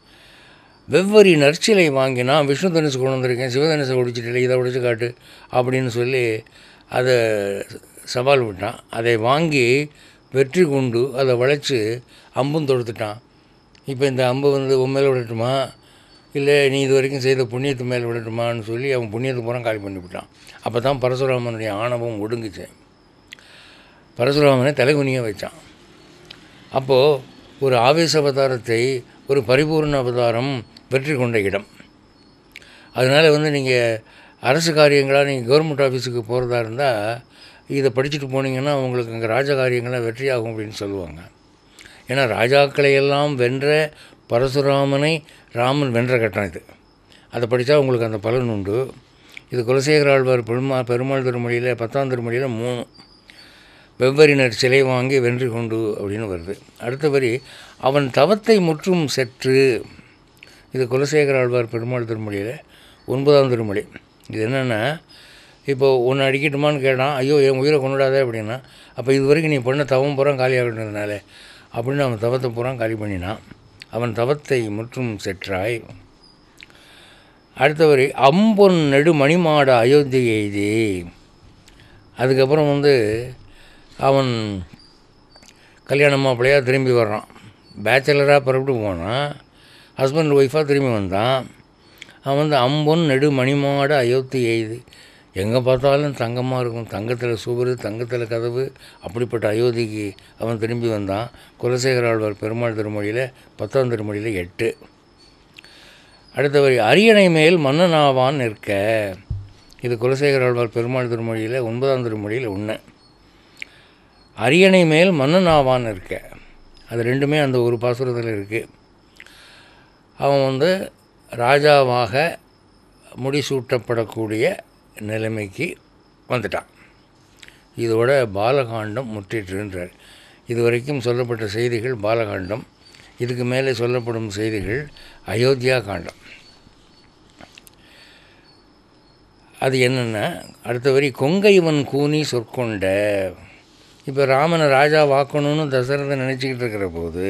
வெவ்வரி நற்சிலை வாங்கினா விஷ்ணு தனுசு கொண்டு வந்திருக்கேன் சிவதனுசை ஒடிச்சிட்டு இதை ஒடிச்சு காட்டு அப்படின்னு சொல்லி அதை சவால் விட்டான் அதை வாங்கி வெற்றி கொண்டு அதை வளைச்சு அம்பும் தொடுத்துட்டான் இப்போ இந்த அம்பு வந்து உன் மேலே விடட்டுமா இல்லை நீ இது வரைக்கும் செய்த புண்ணியத்து மேலே விடட்டுமான்னு சொல்லி அவன் புண்ணியத்தை பூரா காலி பண்ணிவிட்டான் அப்போ தான் பரசுராமனுடைய ஆணவம் ஒடுங்குச்சு பரசுராமனை தலைகுனிய வச்சான் அப்போது ஒரு ஆவேச அவதாரத்தை ஒரு பரிபூர்ண அவதாரம் வெற்றி கொண்ட இடம் அதனால் வந்து நீங்கள் அரசு காரியங்களாக நீங்கள் கவர்மெண்ட் ஆஃபீஸுக்கு போகிறதா இருந்தால் இதை படிச்சுட்டு போனீங்கன்னா உங்களுக்கு அங்கே ராஜ காரியங்களாக வெற்றியாகும் அப்படின்னு சொல்லுவாங்க ஏன்னா ராஜாக்களை எல்லாம் வென்ற பரசுராமனை ராமன் வென்ற கட்டம் இது அதை படித்தா உங்களுக்கு அந்த பலன் உண்டு இது குலசேகர ஆழ்வார் பெருமா பெருமாள் திருமொழியில் பத்தாம் திருமொழியில் மூணு வெவ்வரினர் சிலை வாங்கி வென்று கொண்டு அப்படின்னு வருது அடுத்த வரி அவன் தவத்தை முற்றும் செற்று இது குலசேகர ஆழ்வார் பெருமாள் திருமொழியில் ஒன்பதாம் திருமொழி இது என்னென்னா இப்போ ஒன்று அடிக்கட்டுமான்னு கேட்டான் ஐயோ என் உயிரை கொண்டுடாதே அப்படின்னா அப்போ இது வரைக்கும் நீ பண்ண தவம் பூரா காலியாகிட்டதுனால அப்படின்னு அவன் தவத்தை பூரா காலி பண்ணினான் அவன் தவத்தை முற்றும் செற்றாய் அடுத்தவரை அம்பொன் நெடு மணிமாட அயோத்தி எய்தி அதுக்கப்புறம் வந்து அவன் கல்யாண மாப்பிள்ளையாக திரும்பி வர்றான் பேச்சலராக புறப்பட்டு போனான் ஹஸ்பண்ட் ஒய்ஃபாக திரும்பி வந்தான் அவன் வந்து அம்பொன் நெடு மணிமாட அயோத்தி எய்து எங்கே பார்த்தாலும் தங்கமாக இருக்கும் தங்கத்தில் சுவர் தங்கத்தில் கதவு அப்படிப்பட்ட அயோத்திக்கு அவன் திரும்பி வந்தான் குலசேகர ஆழ்வார் பெருமாள் திருமொழியில் பத்தாம் திருமொழியில் எட்டு அடுத்தவரி அரியணை மேல் மன்னனாவான் நிற்க இது குலசேகர ஆழ்வார் பெருமாள் திருமொழியில் ஒன்பதாம் திருமொழியில் ஒன்று அரியணை மேல் மன்னனாவான் இருக்க அது ரெண்டுமே அந்த ஒரு பாசுரத்தில் இருக்குது அவன் வந்து ராஜாவாக முடிசூட்டப்படக்கூடிய நிலைமைக்கு வந்துட்டான் இதோட பாலகாண்டம் முற்றிட்டுன்றார் இதுவரைக்கும் சொல்லப்பட்ட செய்திகள் பாலகாண்டம் இதுக்கு மேலே சொல்லப்படும் செய்திகள் அயோத்தியா காண்டம் அது என்னென்னா அடுத்த வரி கொங்கைவன் கூனி சொற்கொண்ட இப்போ ராமனை ராஜா வாக்கணும்னு தசரதை நினச்சிக்கிட்டு இருக்கிற போது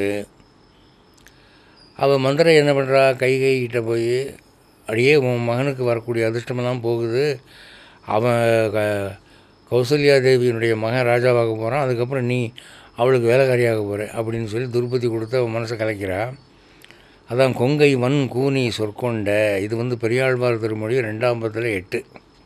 அவள் மந்திரம் என்ன பண்ணுறா கைகை கிட்ட போய் அடியே உன் மகனுக்கு வரக்கூடிய அதிர்ஷ்டமெல்லாம் போகுது அவன் க கௌசல்யா தேவியினுடைய மகன் ராஜாவாக போகிறான் அதுக்கப்புறம் நீ அவளுக்கு வேலைக்காரியாக போகிற அப்படின்னு சொல்லி துருப்பதி கொடுத்து அவன் மனசை கலைக்கிறா அதான் கொங்கை வன் கூனி சொற்கொண்ட இது வந்து பெரியாழ்வார் திருமொழி ரெண்டாம் பத்தில் எட்டு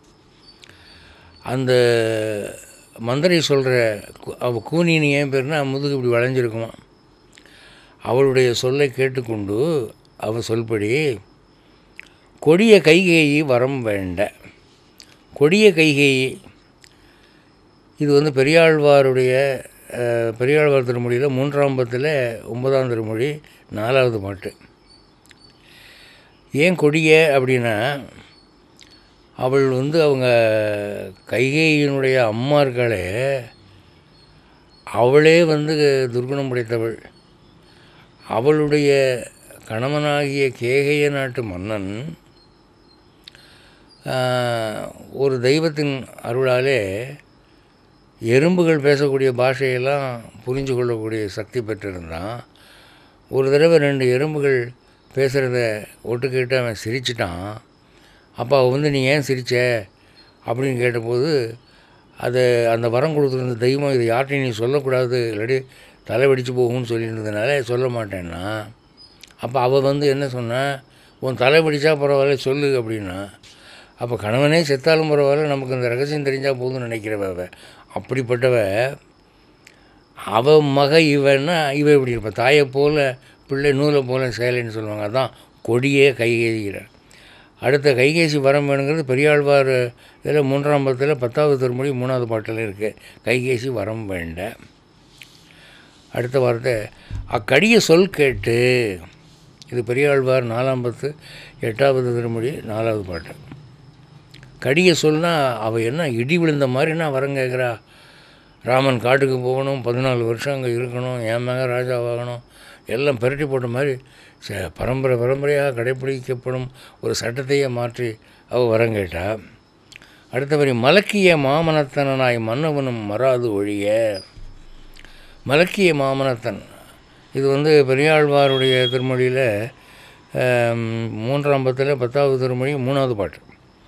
அந்த மந்திரி சொல்கிற அவள் கூனின்னு ஏன் பேர்னா முதுகு இப்படி வளைஞ்சிருக்குமா அவளுடைய சொல்லை கேட்டுக்கொண்டு அவள் சொல்படி கொடிய கைகேயி வரம் வேண்ட கொடிய கைகேயி இது வந்து பெரியாழ்வாருடைய அஹ், பெரியாழ்வார் திருமொழியில் மூன்றாம் பத்தில் ஒன்பதாம் திருமொழி நாலாவது பாட்டு ஏன் கொடிய அப்படின்னா அவள் வந்து அவங்க கைகேயினுடைய அம்மா இருக்காளே அவளே வந்து துர்குணம் படைத்தவள் அவளுடைய கணவனாகிய கேகைய நாட்டு மன்னன் ஆஹ், ஒரு தெய்வத்தின் அருளாலே எறும்புகள் பேசக்கூடிய பாஷையெல்லாம் புரிஞ்சு கொள்ளக்கூடிய சக்தி பெற்றிருந்தான் ஒரு தடவை ரெண்டு எறும்புகள் பேசுகிறத ஒட்டுக்கிட்டு அவன் சிரிச்சிட்டான் அப்போ அவ வந்து நீ ஏன் சிரிச்ச அப்படின்னு கேட்டபோது அது அந்த வரம் கொடுத்துருந்த தெய்வம் இது யார்ட்டையும் நீ சொல்லக்கூடாது இல்லாட்டி தலை வெடிச்சு போகும்னு சொல்லியிருந்ததுனால சொல்ல மாட்டேன்னா அப்போ அவள் வந்து என்ன சொன்னா உன் தலை வெடிச்சா பரவாயில்ல சொல்லு அப்படின்னா அப்போ கணவனே செத்தாலும் பரவாயில்ல நமக்கு இந்த ரகசியம் தெரிஞ்சால் போதும்னு நினைக்கிறவ அவ அப்படிப்பட்டவ அவ மக இவன்னா இவ இப்படி இருப்பாள் தாயை போல பிள்ளை நூலை போல சேலைன்னு சொல்லுவாங்க அதான் கொடியே கைகேசிக்கிறார் அடுத்த கைகேசி வரம் வேணுங்கிறது பெரியாழ்வார் இதில் மூன்றாம் பத்தில் பத்தாவது திருமொழி மூணாவது பாட்டில் இருக்குது கைகேசி வரம் வேண்ட அடுத்த வார்த்தை அக்கடிய சொல் கேட்டு இது பெரியாழ்வார் நாலாம் பத்து எட்டாவது திருமொழி நாலாவது பாட்டு கடிய சொல்னா அவள் என்ன இடி விழுந்த மாதிரினா வரம் கேட்குறா ராமன் காட்டுக்கு போகணும் பதினாலு வருஷம் அங்கே இருக்கணும் என் மக ராஜாவாகணும் எல்லாம் பெரட்டி போட்ட மாதிரி ச- பரம்பரை பரம்பரையாக கடைப்பிடிக்கப்படும் ஒரு சட்டத்தையே மாற்றி அவள் வரம் கேட்டா அடுத்தபடி மலக்கிய மாமனத்தனாய் மன்னவனும் மறாது ஒழிய மலக்கிய மாமனத்தன் இது வந்து பெரியாழ்வாருடைய திருமொழியில் மூன்றாம் பத்தில் பத்தாவது திருமொழி மூணாவது பாட்டு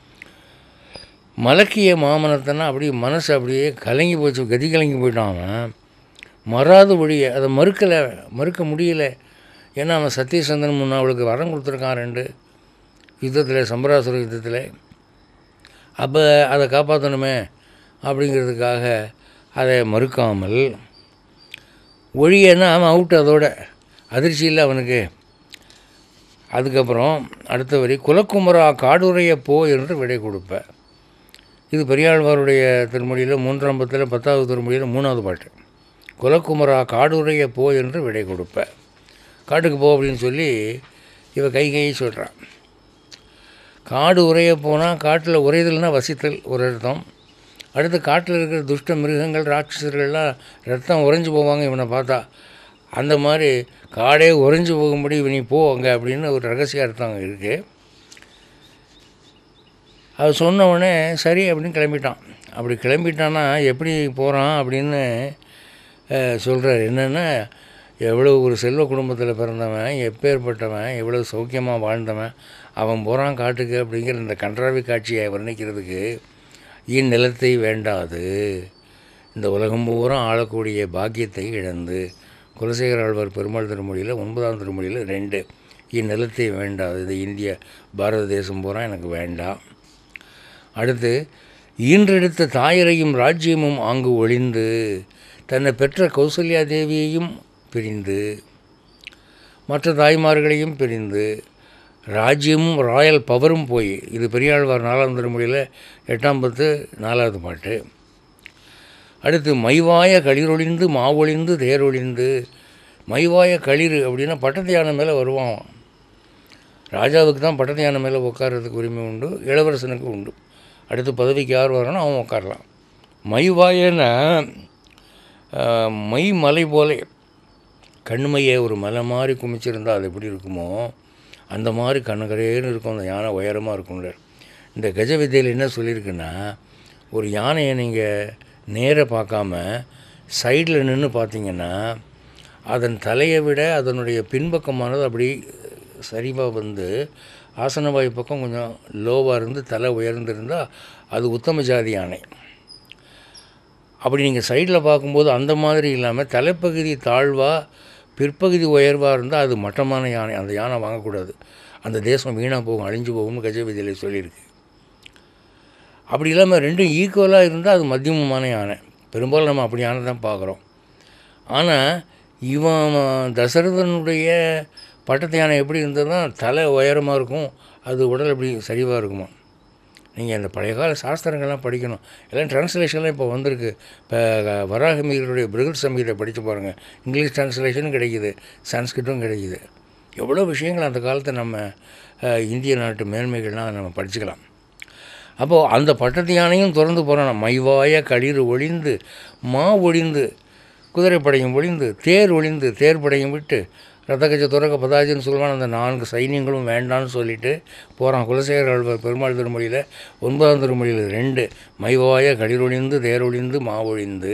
மலக்கிய மாமனத்தனா அப்படியே மனசு அப்படியே கலங்கி போச்சு கதி கலங்கி போயிட்டான் அவன் மறாத ஒழிய அதை மறுக்கலை மறுக்க முடியல ஏன்னா அவன் சத்தியசந்தன் முன்ன அவளுக்கு வரம் கொடுத்துருக்கான் ரெண்டு யுத்தத்தில் சம்பராசுர யுத்தத்தில் அப்போ அதை காப்பாற்றணுமே அப்படிங்கிறதுக்காக அதை மறுக்காமல் ஒழியன்னா அவன் அவுட் அதோட அதிர்ச்சி இல்லை அவனுக்கு அதுக்கப்புறம் அடுத்த வரி குலக்குமரா காடுரைய போ என்று விடை கொடுப்ப இது பெரியாழ்வாருடைய திருமொழியில் மூன்றாம் பத்தில் பத்தாவது திருமொழியில் மூணாவது பாட்டு குலக்குமரா காடுரைய போ என்று விடை கொடுப்ப காட்டுக்கு போ அப்படின்னு சொல்லி இவ கை கையை சொல்கிறான் காடு உரைய போனால் காட்டில் உரைதல்னா வசித்தல் ஒரு அர்த்தம் அடுத்து காட்டில் இருக்கிற துஷ்ட மிருகங்கள் ராட்சசர்கள்லாம் ரத்தம் உறைஞ்சு போவாங்க இவனை பார்த்தா அந்த மாதிரி காடே உறைஞ்சு போகும்படி இவனி போ அங்கே அப்படின்னு ஒரு ரகசிய அர்த்தம் அங்கே இருக்குது அது சொன்ன உடனே சரி அப்படின்னு கிளம்பிட்டான் அப்படி கிளம்பிட்டான்னா எப்படி போகிறான் அப்படின்னு சொல்கிறார் என்னென்னா எவ்வளோ ஒரு செல்வ குடும்பத்தில் பிறந்தவன் எப்பேற்பட்டவன் எவ்வளோ சௌக்கியமாக வாழ்ந்தவன் அவன் போகிறான் காட்டுக்கு அப்படிங்கிற இந்த கன்றாவி காட்சியை வர்ணிக்கிறதுக்கு இந்நிலத்தை வேண்டாது இந்த உலகம் பூரா ஆளக்கூடிய பாக்கியத்தை இழந்து குலசேகர ஆழ்வார் பெருமாள் திருமொழியில் ஒன்பதாம் திருமொழியில் ரெண்டு இந்நிலத்தை வேண்டாது இது இந்திய பாரத தேசம் பூரா எனக்கு வேண்டாம் அடுத்து ஈன்றெடுத்த தாயரையும் ராஜ்யமும் அங்கு ஒளிந்து தன்னை பெற்ற கௌசல்யா தேவியையும் பிரிந்து மற்ற தாய்மார்களையும் பிரிந்து ராஜ்யமும் ராயல் பவரும் போய் இது பெரியாழ்வார் நாலாம் திருமொழியில் எட்டாம் பத்து நாலாவது பாட்டு அடுத்து மைவாய களிரொளிந்து மாவொளிந்து தேரொளிந்து மைவாய களிறு அப்படின்னா பட்டத்து யானை மேலே வருவான் அவன். ராஜாவுக்கு தான் பட்டத்து யானை மேலே உட்கார்றதுக்கு உரிமை உண்டு இளவரசனுக்கு உண்டு அடுத்து பதவிக்கு யார் வரணும் அவன் உட்காரலாம் மைவாயன்னா ஆஹ், மை மலை போல கண்மையை ஒரு மலை மாதிரி குமிச்சிருந்தா அது எப்படி இருக்குமோ அந்த மாதிரி கண்ணகரேன்னு இருக்கும் அந்த யானை உயரமாக இருக்கும்ல இந்த கஜ வித்தையில் என்ன சொல்லியிருக்குன்னா ஒரு யானையை நீங்கள் நேர பார்க்காம சைடில் நின்று பார்த்தீங்கன்னா அதன் தலையை விட அதனுடைய பின்பக்கமானது அப்படி சரிவாக வந்து ஆசனவாயு பக்கம் கொஞ்சம் லோவாக இருந்து தலை உயர்ந்திருந்தால் அது உத்தம ஜாதி யானை அப்படி நீங்கள் சைடில் பார்க்கும்போது அந்த மாதிரி இல்லாமல் தலைப்பகுதி தாழ்வாக பிற்பகுதி உயர்வாக இருந்தால் அது மட்டமான யானை அந்த யானை வாங்கக்கூடாது அந்த தேசம் வீணாக போகும் அழிஞ்சு போகும்னு கஜ விதியில் சொல்லியிருக்கு அப்படி இல்லாமல் ரெண்டும் ஈக்குவலாக இருந்தால் அது மத்தியமமான யானை பெரும்பாலும் நம்ம அப்படி யானை தான் பார்க்குறோம் ஆனால் இவன் தசரதனுடைய பட்டத்து யானை எப்படி இருந்ததுன்னா தலை உயரமாக இருக்கும் அது உடல் எப்படி சரிவாக இருக்குமா நீங்கள் அந்த பழைய கால சாஸ்திரங்கள்லாம் படிக்கணும் எல்லாம் ட்ரான்ஸ்லேஷன்லாம் இப்போ வந்திருக்கு இப்போ வராகமிகளுடைய பிருகத் சங்கீதை படித்து பாருங்கள் இங்கிலீஷ் ட்ரான்ஸ்லேஷனும் கிடைக்குது சான்ஸ்கிரிட்டும் கிடைக்குது எவ்வளோ விஷயங்கள் அந்த காலத்தை நம்ம அஹ், இந்திய நாட்டு மேன்மைகள்லாம் நம்ம படிச்சுக்கலாம் அப்போது அந்த பட்டத்து யானையும் திறந்து போகிறான் மைவாய களிறு ஒளிந்து மா ஒளிந்து குதிரைப்படையும் ஒளிந்து தேர் ஒளிந்து தேர் படையும் விட்டு ரத்தகஜ துறக்க பதாஜின்னு சொல்லுவான் அந்த நான்கு சைன்யங்களும் வேண்டான்னு சொல்லிட்டு போகிறான் குலசேகர ஆழ்வார் பெருமாள் திருமொழியில் ஒன்பதாம் திருமொழியில் ரெண்டு மைவாய களிரொழிந்து தேரொழிந்து மாவொழிந்து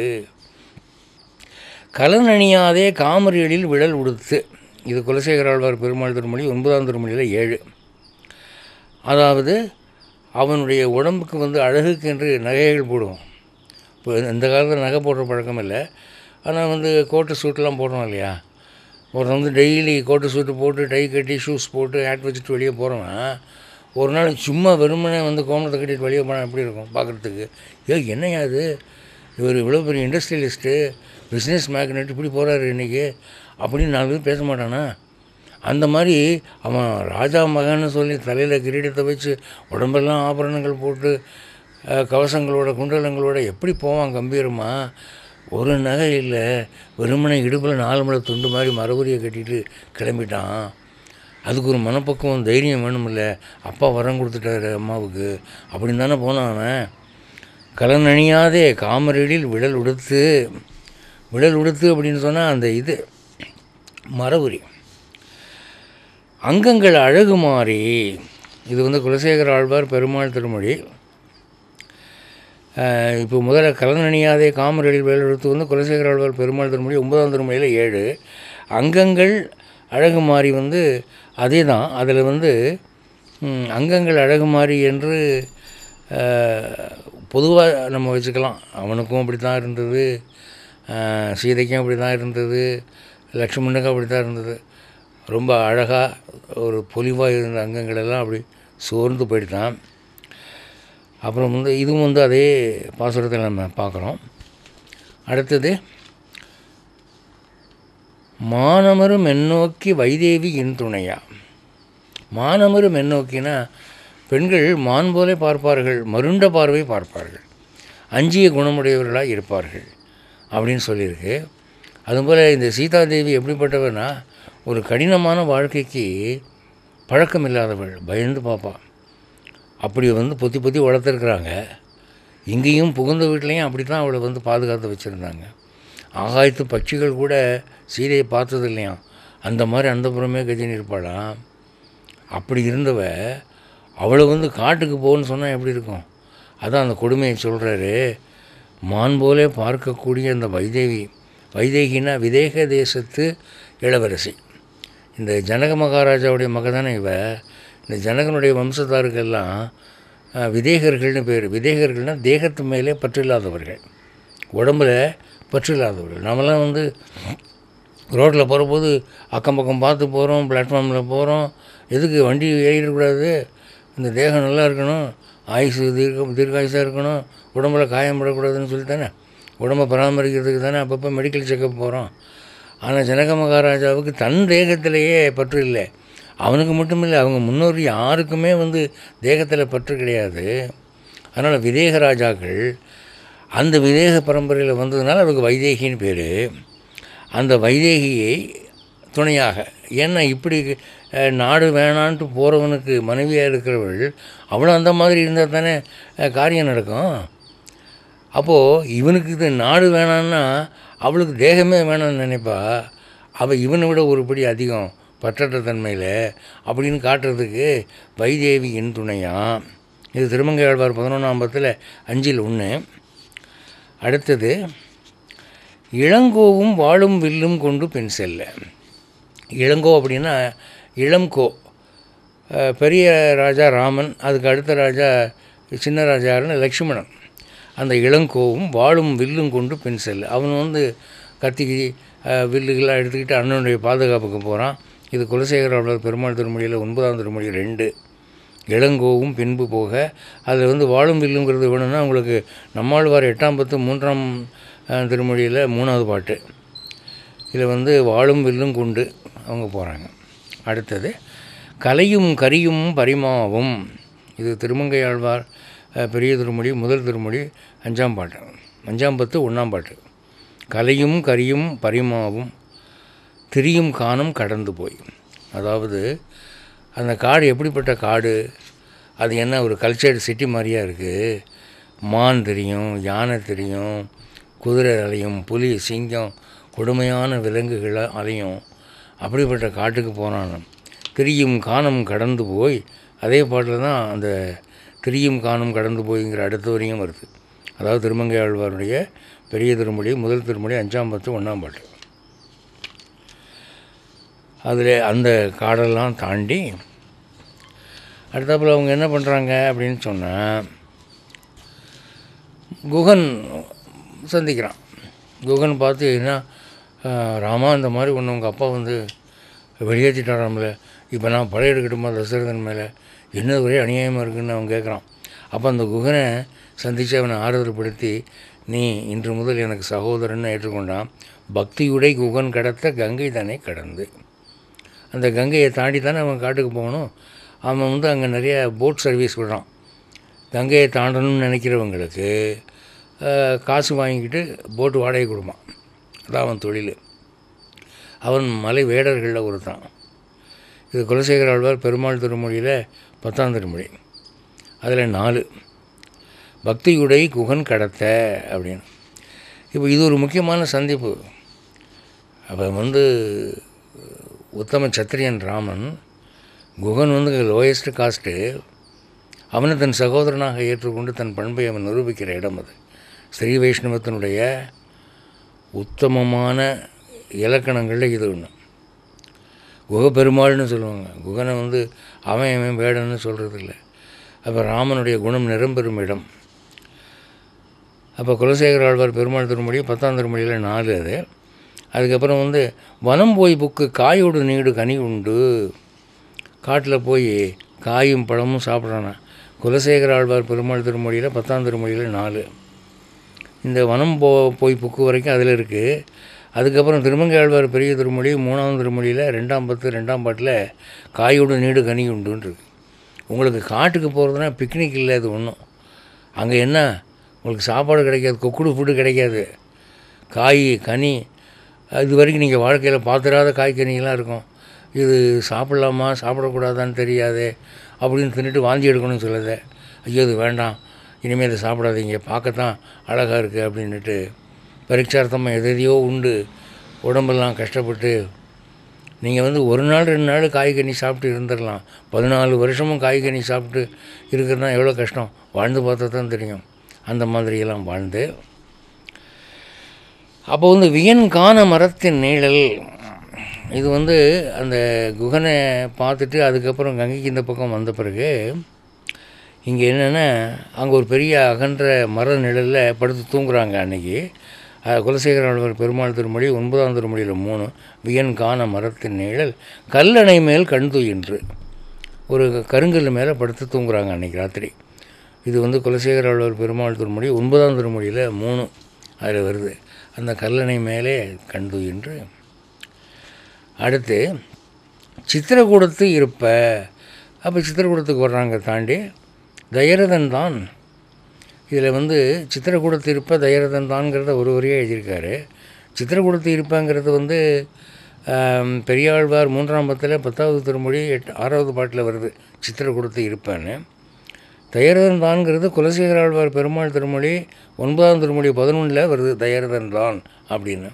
கலனணியாதே காமரியலில் விழல் உடுத்து இது குலசேகர ஆழ்வார் பெருமாள் திருமொழி ஒன்பதாம் திருமொழியில் ஏழு அதாவது அவனுடைய உடம்புக்கு வந்து அழகுக்கு என்று நகைகள் போடுவோம் இப்போ இந்த காலத்தில் நகை போடுற பழக்கம் இல்லை ஆனால் வந்து கோட்டு சூட்லாம் போடுறோம் இல்லையா ஒருத்தன் வந்து டெய்லி கோட்டு சூட்டு போட்டு டை கட்டி ஷூஸ் போட்டு ஹேட் வச்சுட்டு வெளியே போகிறவன் ஒரு நாள் சும்மா வெறுமனே வந்து கோமணத்தை கட்டிட்டு வெளியே போனால் எப்படி இருக்கும் பார்க்குறதுக்கு ஏ என்னையா அது இவர் இவ்வளோ பெரிய இண்டஸ்ட்ரியலிஸ்ட்டு பிஸ்னஸ் மேக்னெட் இப்படி போகிறாரு இன்றைக்கி அப்படின்னு நாலு பேர் பேச மாட்டானா அந்த மாதிரி அவன் ராஜா மகன்னு சொல்லி தலையில் கிரீடத்தை வச்சு உடம்பெல்லாம் ஆபரணங்கள் போட்டு அஹ், கவசங்களோட குண்டலங்களோட எப்படி போவான் கம்பீரமா ஒரு நகை இல்லை வெறுமனை இடுப்பில் நாலு மலை துண்டு மாதிரி மரபுரியை கட்டிட்டு கிளம்பிட்டான் அதுக்கு ஒரு மனப்பக்குவம் தைரியம் வேணுமில்ல அப்பா வரம் கொடுத்துட்டாரு அம்மாவுக்கு அப்படின்னு தானே போனான் அவன் கலனணியாதே காமரடியில் விடல் உடுத்து விடல் உடுத்து அப்படின்னு சொன்னால் அந்த இது மரபுரி அங்கங்கள் அழகு மாறி இது வந்து குலசேகர ஆழ்வார் பெருமாள் திருமொழி அஹ் இப்போ முதல்ல கலனணியாதே காமரடியில் வேல் எடுத்து வந்து குலசேகர ஆழ்வார் பெருமாள் திருமொழி ஒன்பதாம் திருமொழியில் ஏழு அங்கங்கள் அழகு மாறி வந்து அதே தான் அதில் வந்து ம், அங்கங்கள் அழகு மாறி என்று பொதுவாக நம்ம வச்சுக்கலாம் அவனுக்கும் அப்படி தான் இருந்தது அஹ், சீதைக்கும் அப்படி தான் இருந்தது லக்ஷ்மணுக்கும் அப்படி தான் இருந்தது ரொம்ப அழகாக ஒரு பொலிவாக இருந்த அங்கங்கள் எல்லாம் அப்படி சோர்ந்து போயிட்டான் அப்புறம் வந்து இதுவும் வந்து அதே பாசுரத்தில் நம்ம பார்க்குறோம் அடுத்தது மானமரும் மென்னோக்கி வைதேவி என் துணையா மானமரும் மென்னோக்கினா பெண்கள் மான் போலே பார்ப்பார்கள் மருண்ட பார்வை பார்ப்பார்கள் அஞ்சிய குணமுடையவர்களாக இருப்பார்கள் அப்படின்னு சொல்லியிருக்கு அதுபோல் இந்த சீதாதேவி எப்படிப்பட்டவனா ஒரு கடினமான வாழ்க்கைக்கு பழக்கம் இல்லாதவள் பயந்து பார்ப்பா அப்படி வந்து பொத்தி பொத்தி வளர்த்துருக்குறாங்க இங்கேயும் புகுந்த வீட்லேயும் அப்படி தான் அவளை வந்து பாதுகாத்து வச்சுருந்தாங்க ஆகாயத்து பட்சிகள் கூட சீதையை பார்த்தது இல்லையாம் அந்த மாதிரி அந்த புறமே கஜினி இருப்பாளாம் அப்படி இருந்தவ அவளை வந்து காட்டுக்கு போகணும்னு சொன்னால் எப்படி இருக்கும் அதான் அந்த கொடுமையை சொல்கிறாரு மான் போலே பார்க்கக்கூடிய அந்த வைதேவி வைதேகினா விதேக தேசத்து இளவரசி இந்த ஜனக மகாராஜாவுடைய மக தானே இவ இந்த ஜனகனுடைய வம்சத்தாருக்கெல்லாம் அஹ், விதேகர்கள்னு பேர் விதேகர்கள்னால் தேகத்து மேலே பற்றில்லாதவர்கள் உடம்புல பற்றில்லாதவர்கள் நாமெல்லாம் வந்து ரோட்டில் போகிறபோது அக்கம் பக்கம் பார்த்து போகிறோம் பிளாட்ஃபார்மில் போகிறோம் எதுக்கு வண்டி ஏறிடக்கூடாது இந்த தேகம் நல்லா இருக்கணும் ஆயுசு தீர்க்க தீர்க்காயுசாக இருக்கணும் உடம்புல காயம் படக்கூடாதுன்னு சொல்லி தானே உடம்பை பராமரிக்கிறதுக்கு தானே அப்பப்போ மெடிக்கல் செக்கப் போகிறோம் ஆனால் ஜனக மகாராஜாவுக்கு தன் தேகத்திலேயே பற்று இல்லை அவனுக்கு மட்டும் இல்லை அவங்க முன்னோர் யாருக்குமே வந்து தேகத்தில் பற்று கிடையாது அதனால் விதேக ராஜாக்கள் அந்த விதேக பரம்பரையில் வந்ததுனால அவருக்கு வைதேகின்னு பேர் அந்த வைதேகியை துணையாக ஏன்னா இப்படி அஹ், நாடு வேணான்ட்டு போகிறவனுக்கு மனைவியாக இருக்கிறவள் அவளும் அந்த மாதிரி இருந்தால் தானே அஹ், காரியம் நடக்கும் அப்போது இவனுக்கு இது நாடு வேணான்னா அவளுக்கு தேகமே வேணாம்னு நினைப்பா அவள் இவனை விட ஒருபடி அதிகம் பற்றற்ற தன்மையில் அப்படின்னு காட்டுறதுக்கு வைதேவி என் துணையாம் இது திருமங்கை ஆழ்வார் பதினொன்றாம் பத்தில் அஞ்சில் ஒன்று அடுத்தது இளங்கோவும் வாழும் வில்லும் கொண்டு பெண் செல்ல இளங்கோ அப்படின்னா இளம்கோ அஹ், பெரிய ராஜா ராமன் அதுக்கு அடுத்த ராஜா சின்ன ராஜா யாருன்னு லக்ஷ்மணன் அந்த இளங்கோவும் வாழும் வில்லும் கொண்டு பெண் செல்ல அவன் வந்து கத்திக்கு அஹ், வில்லுகள்லாம் எடுத்துக்கிட்டு அண்ணனுடைய பாதுகாப்புக்கு போகிறான் இது குலசேகர ஆழ்வார் பெருமாள் திருமொழியில் ஒன்பதாம் திருமொழி ரெண்டு இளங்கோவும் பின்பு போக அதில் வந்து வாழும் வில்லுங்கிறது வேணும்னா உங்களுக்கு நம்மாழ்வார் எட்டாம் பத்து மூன்றாம் அஹ், திருமொழியில் மூணாவது பாட்டு இதில் வந்து வாழும் வில்லும் கொண்டு அவங்க போகிறாங்க அடுத்தது கலையும் கரியும் பரிமாவும் இது திருமங்கை ஆழ்வார் அஹ், பெரிய திருமொழி முதல் திருமொழி அஞ்சாம் பாட்டு அஞ்சாம் பத்து ஒன்றாம் பாட்டு கலையும் கரியும் பரிமாவும் திரியும் காணும் கடந்து போய் அதாவது அந்த காடு எப்படிப்பட்ட காடு அது என்ன ஒரு கல்ச்சர்டு சிட்டி மாதிரியா இருக்குது மான் தெரியும் யானை தெரியும் குதிரை அலையும் புலி சிங்கம் கொடுமையான விலங்குகள் அலையும் அப்படிப்பட்ட காட்டுக்கு போனான் திரியும் காணும் கடந்து போய் அதே பாட்டில் தான் அந்த திரியும் காணும் கடந்து போய்ங்கிற அடுத்த வரையும் வருது அதாவது திருமங்கை ஆழ்வாருடைய பெரிய திருமொழி முதல் திருமொழி அஞ்சாம் பத்து ஒன்றாம் பாட்டு அதில் அந்த காடெல்லாம் தாண்டி அடுத்தாப்புல அவங்க என்ன பண்ணுறாங்க அப்படின்னு சொன்னால் குகன் சந்திக்கிறான் குகன் பார்த்து என்ன "ஆஹ், ராமா இந்த மாதிரி ஒன்று உங்கள் அப்பா வந்து வெளியேற்றிட்டாராம்ல இப்போ நான் படையெடுக்கட்டுமா தசரதன் மேலே என்ன ஒரே அநியாயமாக இருக்குன்னு அவன் கேட்குறான் அப்போ அந்த குகனை சந்தித்து அவனை ஆறுதல்படுத்தி நீ இன்று முதல் எனக்கு சகோதரன்னு ஏற்றுக்கொண்டான் பக்தியுடை குகன் கடத்த கங்கை தானே கடந்து அந்த கங்கையை தாண்டி தானே அவன் காட்டுக்கு போகணும் அவன் வந்து அங்கே நிறைய போட் சர்வீஸ் விடுறான் கங்கையை தாண்டணும்னு நினைக்கிறவங்களுக்கு அஹ், காசு வாங்கிக்கிட்டு போட்டு வாடகை கொடுப்பான் அதான் அவன் தொழில் அவன் மலை வேடர்களில் ஒருத்தான் இது குலசேகர ஆழ்வார் பெருமாள் திருமொழியில் பத்தாம் திருமொழி அதில் நாலு பக்தியுடை குகன் கடத்த அப்படின்னு இப்போ இது ஒரு முக்கியமான சந்திப்பு அப்போ வந்து உத்தம சத்திரியன் ராமன் குகன் வந்து லோயஸ்ட் காஸ்ட்டு அவனை தன் சகோதரனாக ஏற்றுக்கொண்டு தன் பண்பை அவன் நிரூபிக்கிற இடம் அது ஸ்ரீ வைஷ்ணவத்தினுடைய உத்தமமான இலக்கணங்களில் இது ஒன்று குக பெருமாள்னு சொல்லுவாங்க குகனை வந்து அவன் அவன் வேடன்னு சொல்கிறது இல்லை அப்போ ராமனுடைய குணம் நிரம்பெறும் இடம் அப்போ குலசேகர ஆழ்வார் பெருமாள் திருமொழி பத்தாம் திருமொழியில் நாலு அது அதுக்கப்புறம் வந்து வனம் போய் புக்கு காயோடு நீடு கனி உண்டு காட்டில் போய் காயும் பழமும் சாப்பிட்றானா குலசேகர ஆழ்வார் பெருமாள் திருமொழியில் பத்தாம் திருமொழியில் நாலு இந்த வனம் போ போய் புக்கு வரைக்கும் அதில் இருக்குது அதுக்கப்புறம் திருமங்கை ஆழ்வார் பெரிய திருமொழி மூணாம் திருமொழியில் ரெண்டாம் பத்து ரெண்டாம் பாட்டில் காயோடு நீடு கனி உண்டுன்னு இருக்கு உங்களுக்கு காட்டுக்கு போகிறதுனா பிக்னிக் இல்லை அது ஒன்றும் அங்கே என்ன உங்களுக்கு சாப்பாடு கிடைக்காது கொக்குடு ஃபுட்டு கிடைக்காது காய் கனி இது வரைக்கும் நீங்கள் வாழ்க்கையில் பார்த்துடாத காய்கனிகளாம் இருக்கும் இது சாப்பிட்லாமா சாப்பிடக்கூடாதான்னு தெரியாதே அப்படின்னு தின்னுட்டு வாந்தி எடுக்கணும்னு சொல்லுது ஐயோ இது வேண்டாம் இனிமேல் இதை சாப்பிடாதீங்க பார்க்கத்தான் அழகாக இருக்குது அப்படின்னுட்டு பரீட்சார்த்தமாக எதையோ உண்டு உடம்பெல்லாம் கஷ்டப்பட்டு நீங்கள் வந்து ஒரு நாள் ரெண்டு நாள் காய்கனி சாப்பிட்டு இருந்துடலாம் பதினாலு வருஷமும் காய்கனி சாப்பிட்டு இருக்கிறதுனா எவ்வளோ கஷ்டம் வாழ்ந்து பார்த்தா தான் தெரியும் அந்த மாதிரியெல்லாம் வாழ்ந்து அப்போ வந்து வியன் காண மரத்தின் நிழல் இது வந்து அந்த குகனை பார்த்துட்டு அதுக்கப்புறம் கங்கைக்கு இந்த பக்கம் வந்த பிறகு இங்கே என்னென்னா அங்கே ஒரு பெரிய அகன்ற மர நிழலில் படுத்து தூங்குறாங்க அன்னைக்கு அஹ், குலசேகர ஆழ்வார் பெருமாள் திருமொழி ஒன்பதாம் திருமொழியில் மூணு வியன் காண மரத்தின் நிழல் கல்லணை மேல் கண் தூயின்று ஒரு கருங்கல் மேலே படுத்து தூங்குறாங்க அன்னைக்கு ராத்திரி இது வந்து குலசேகர ஆழ்வார் பெருமாள் திருமொழி ஒன்பதாம் திருமொழியில் மூணு அதில் வருது அந்த கல்லணை மேலே கண் தூயின்று அடுத்து சித்திரக்கூடத்து இருப்ப அப்போ சித்திரக்கூடத்துக்கு வர்றாங்க தாண்டி தயரதன் தான் இதில் வந்து சித்திரக்கூடத்து இருப்ப தயரதன் தான்ங்கிறத ஒரு வரியாக எழுதியிருக்காரு சித்திரக்கூடத்து இருப்பங்கிறது வந்து ஆம், பெரியாழ்வார் மூன்றாம் பத்தில் பத்தாவது திருமொழி எட்டு ஆறாவது பாட்டில் வருது சித்திரக்கூடத்து இருப்பேன்னு தயரதன் தான்ங்கிறது குலசேகர ஆழ்வார் பெருமாள் திருமொழி ஒன்பதாம் திருமொழி பதினொன்றில் வருது தயரதன் தான் அப்படின்னு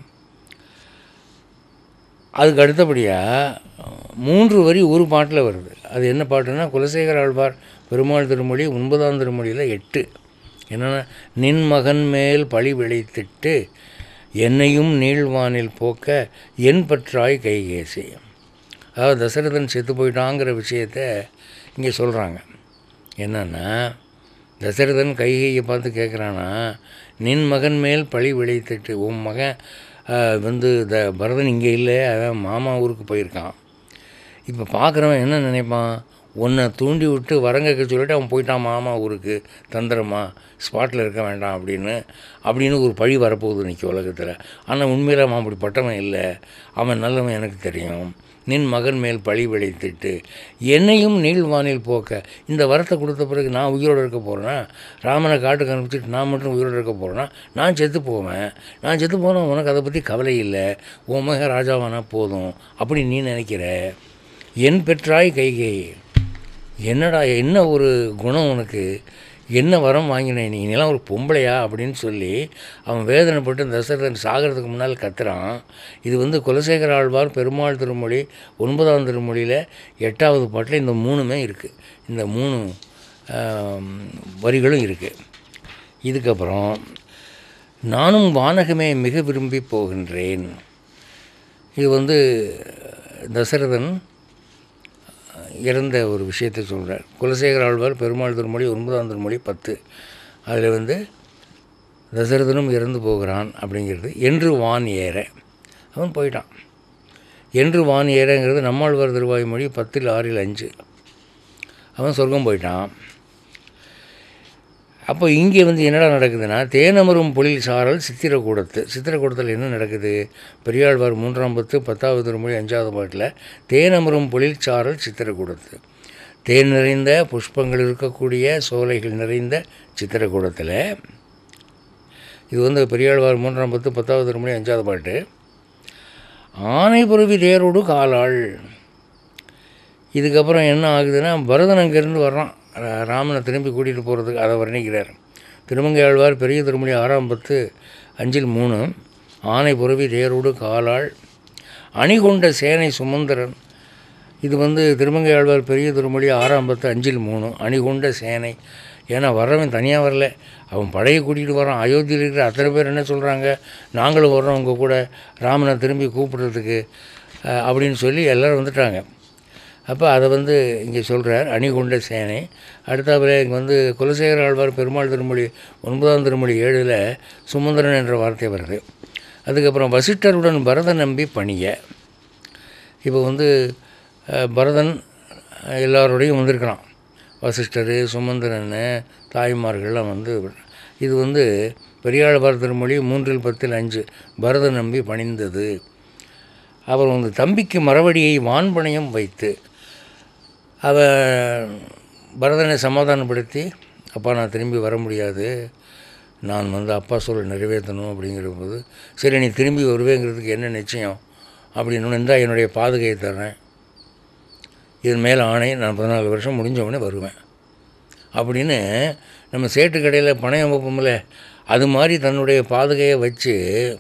அதுக்கு அடுத்தபடியாக மூன்று வரி ஒரு பாட்டில் வருது அது என்ன பாட்டுன்னா குலசேகர ஆழ்வார் பெருமாள் திருமொழி ஒன்பதாம் திருமொழியில் எட்டு என்னென்னா நின் மகன் மேல் பழி விளைத்திட்டு என்னையும் நீழ்வானில் போக்க என் பற்றாய் கைகேசி அதாவது தசரதன் செத்து போயிட்டாங்கிற விஷயத்த இங்கே சொல்கிறாங்க என்னன்னா தசரதன் கைகையை பார்த்து கேட்குறானா நின் மகன் மேல் பழி விளைத்திட்டு உன் மகன் ஆஹ், வந்து த பரதன் இங்கே இல்லை அவன் மாமா ஊருக்கு போயிருக்கான் இப்போ பார்க்குறவன் என்ன நினைப்பான் உன்னை தூண்டி விட்டு வரங்கக்க சொல்லிட்டு அவன் போயிட்டான் மாமா ஊருக்கு தந்திரமா ஸ்பாட்டில் இருக்க வேண்டாம் அப்படின்னு அப்படின்னு ஒரு பழி வரப்போகுது இன்றைக்கி உலகத்தில் ஆனால் உண்மையில் அவன் அப்படிப்பட்டவன் இல்லை அவன் நல்லவன் எனக்கு தெரியும் நின் மகன் மேல் பழி விளைத்திட்டு என்னையும் நீள்வானில் போக்க இந்த வரத்தை கொடுத்த பிறகு நான் உயிரோடு இருக்க போகிறேன்னா ராமனை காட்டுக்கு அனுப்பிச்சிட்டு நான் மட்டும் உயிரோடு இருக்க போகிறேன்னா நான் செத்து போவேன் நான் செத்து போனால் உனக்கு அதை பற்றி கவலை இல்லை உன் மகன் ராஜாவானா போதும் அப்படி நீ நினைக்கிற என் பெற்றாய் கைகை என்னடா என்ன ஒரு குணம் உனக்கு என்ன வரம் வாங்கின நீ நீலாம் ஒரு பொம்பளையா அப்படின்னு சொல்லி அவன் வேதனைப்பட்டு தசரதன் சாகிறதுக்கு முன்னால் கத்துறான் இது வந்து குலசேகர ஆழ்வார் பெருமாள் திருமொழி ஒன்பதாம் திருமொழியில் எட்டாவது பாட்டில் இந்த மூணுமே இருக்குது இந்த மூணு ஆம், வரிகளும் இருக்குது இதுக்கப்புறம் நானும் வானகமே மிக விரும்பி போகின்றேன் இது வந்து தசரதன் இறந்த ஒரு விஷயத்தை சொல்கிறார் குலசேகர ஆழ்வார் பெருமாள் திருமொழி ஒன்பதாம் திருமொழி பத்து அதில் வந்து தசரதனும் இறந்து போகிறான் அப்படிங்கிறது என்று வான் ஏற அவன் போயிட்டான் என்று வான் ஏறங்கிறது நம்மாழ்வார் திருவாய்மொழி பத்தில் ஆறில் அஞ்சு அவன் சொர்க்கம் போயிட்டான் அப்போ இங்கே வந்து என்னடா நடக்குதுன்னா தேனமரும் பொழில் சாரல் சித்திரக்கூடத்து சித்திரக்கூடத்தில் என்ன நடக்குது பெரியாழ்வார் மூன்றாம் பத்து பத்தாவது திருமொழி அஞ்சாவது பாட்டில் தேனமரும் பொழில் சாரல் சித்திரக்கூடத்து தேன் நிறைந்த புஷ்பங்கள் இருக்கக்கூடிய சோலைகள் நிறைந்த சித்திரக்கூடத்தில் இது வந்து பெரியாழ்வார் மூன்றாம் பத்து பத்தாவது திருமொழி அஞ்சாவது பாட்டு ஆனை புரவி தேரோடு காலாள் இதுக்கப்புறம் என்ன ஆகுதுன்னா பரதன் அங்கேருந்து வர்றான் ரா- ராமனை திரும்பி கூட்டிகிட்டு போகிறதுக்கு அதை வர்ணிக்கிறார் திருமங்கை ஆழ்வார் பெரிய திருமொழி ஆறாம் பத்து அஞ்சில் மூணு ஆனை புரவி தேரோடு காலாள் அணிகொண்ட சேனை சுமந்திரன் இது வந்து திருமங்கை ஆழ்வார் பெரிய திருமொழி ஆறாம் பத்து அஞ்சில் மூணு அணிகொண்ட சேனை ஏன்னா வர்றவன் தனியாக வரல அவன் படையை கூட்டிகிட்டு வரான் அயோத்தியில் இருக்கிற அத்தனை பேர் என்ன சொல்கிறாங்க நாங்களும் வர்றோம் உங்கள் கூட ராமனை திரும்பி கூப்பிடுறதுக்கு அஹ், அப்படின்னு சொல்லி எல்லோரும் வந்துட்டாங்க அப்போ அதை வந்து இங்கே சொல்கிறார் அணிகொண்ட சேனை அடுத்தாப்புல இங்கே வந்து குலசேகர ஆழ்வார் பெருமாள் திருமொழி ஒன்பதாம் திருமொழி ஏழில் சுமந்திரன் என்ற வார்த்தை வருது அதுக்கப்புறம் வசிட்டருடன் பரதன் நம்பி பணிய இப்போ வந்து அஹ், பரதன் எல்லாரோடையும் வந்திருக்கிறான் வசிஷ்டர் சுமந்திரன் தாய்மார்கள்லாம் வந்து இது வந்து பெரியாழ்வார் திருமொழி மூன்றில் பத்தில் அஞ்சு பரதன் நம்பி பணிந்தது அவர் வந்து தம்பிக்கு மரவடியை வான்பணையம் வைத்து அவ பரதனை சமாதானப்படுத்தி அப்பா நான் திரும்பி வர முடியாது நான் வந்து அப்பா சொல்ல நிறைவேற்றணும் அப்படிங்கிற போது சரி நீ திரும்பி வருவேங்கிறதுக்கு என்ன நிச்சயம் அப்படின்னு இருந்தால் என்னுடைய பாதுகையை தர்றேன் இதன் மேலே ஆணை நான் பதினாலு வருஷம் முடிஞ்ச உடனே வருவேன் அப்படின்னு நம்ம சேட்டு கடையில் பணம் வைப்போம்ல அது மாதிரி தன்னுடைய பாதுகையை வச்சு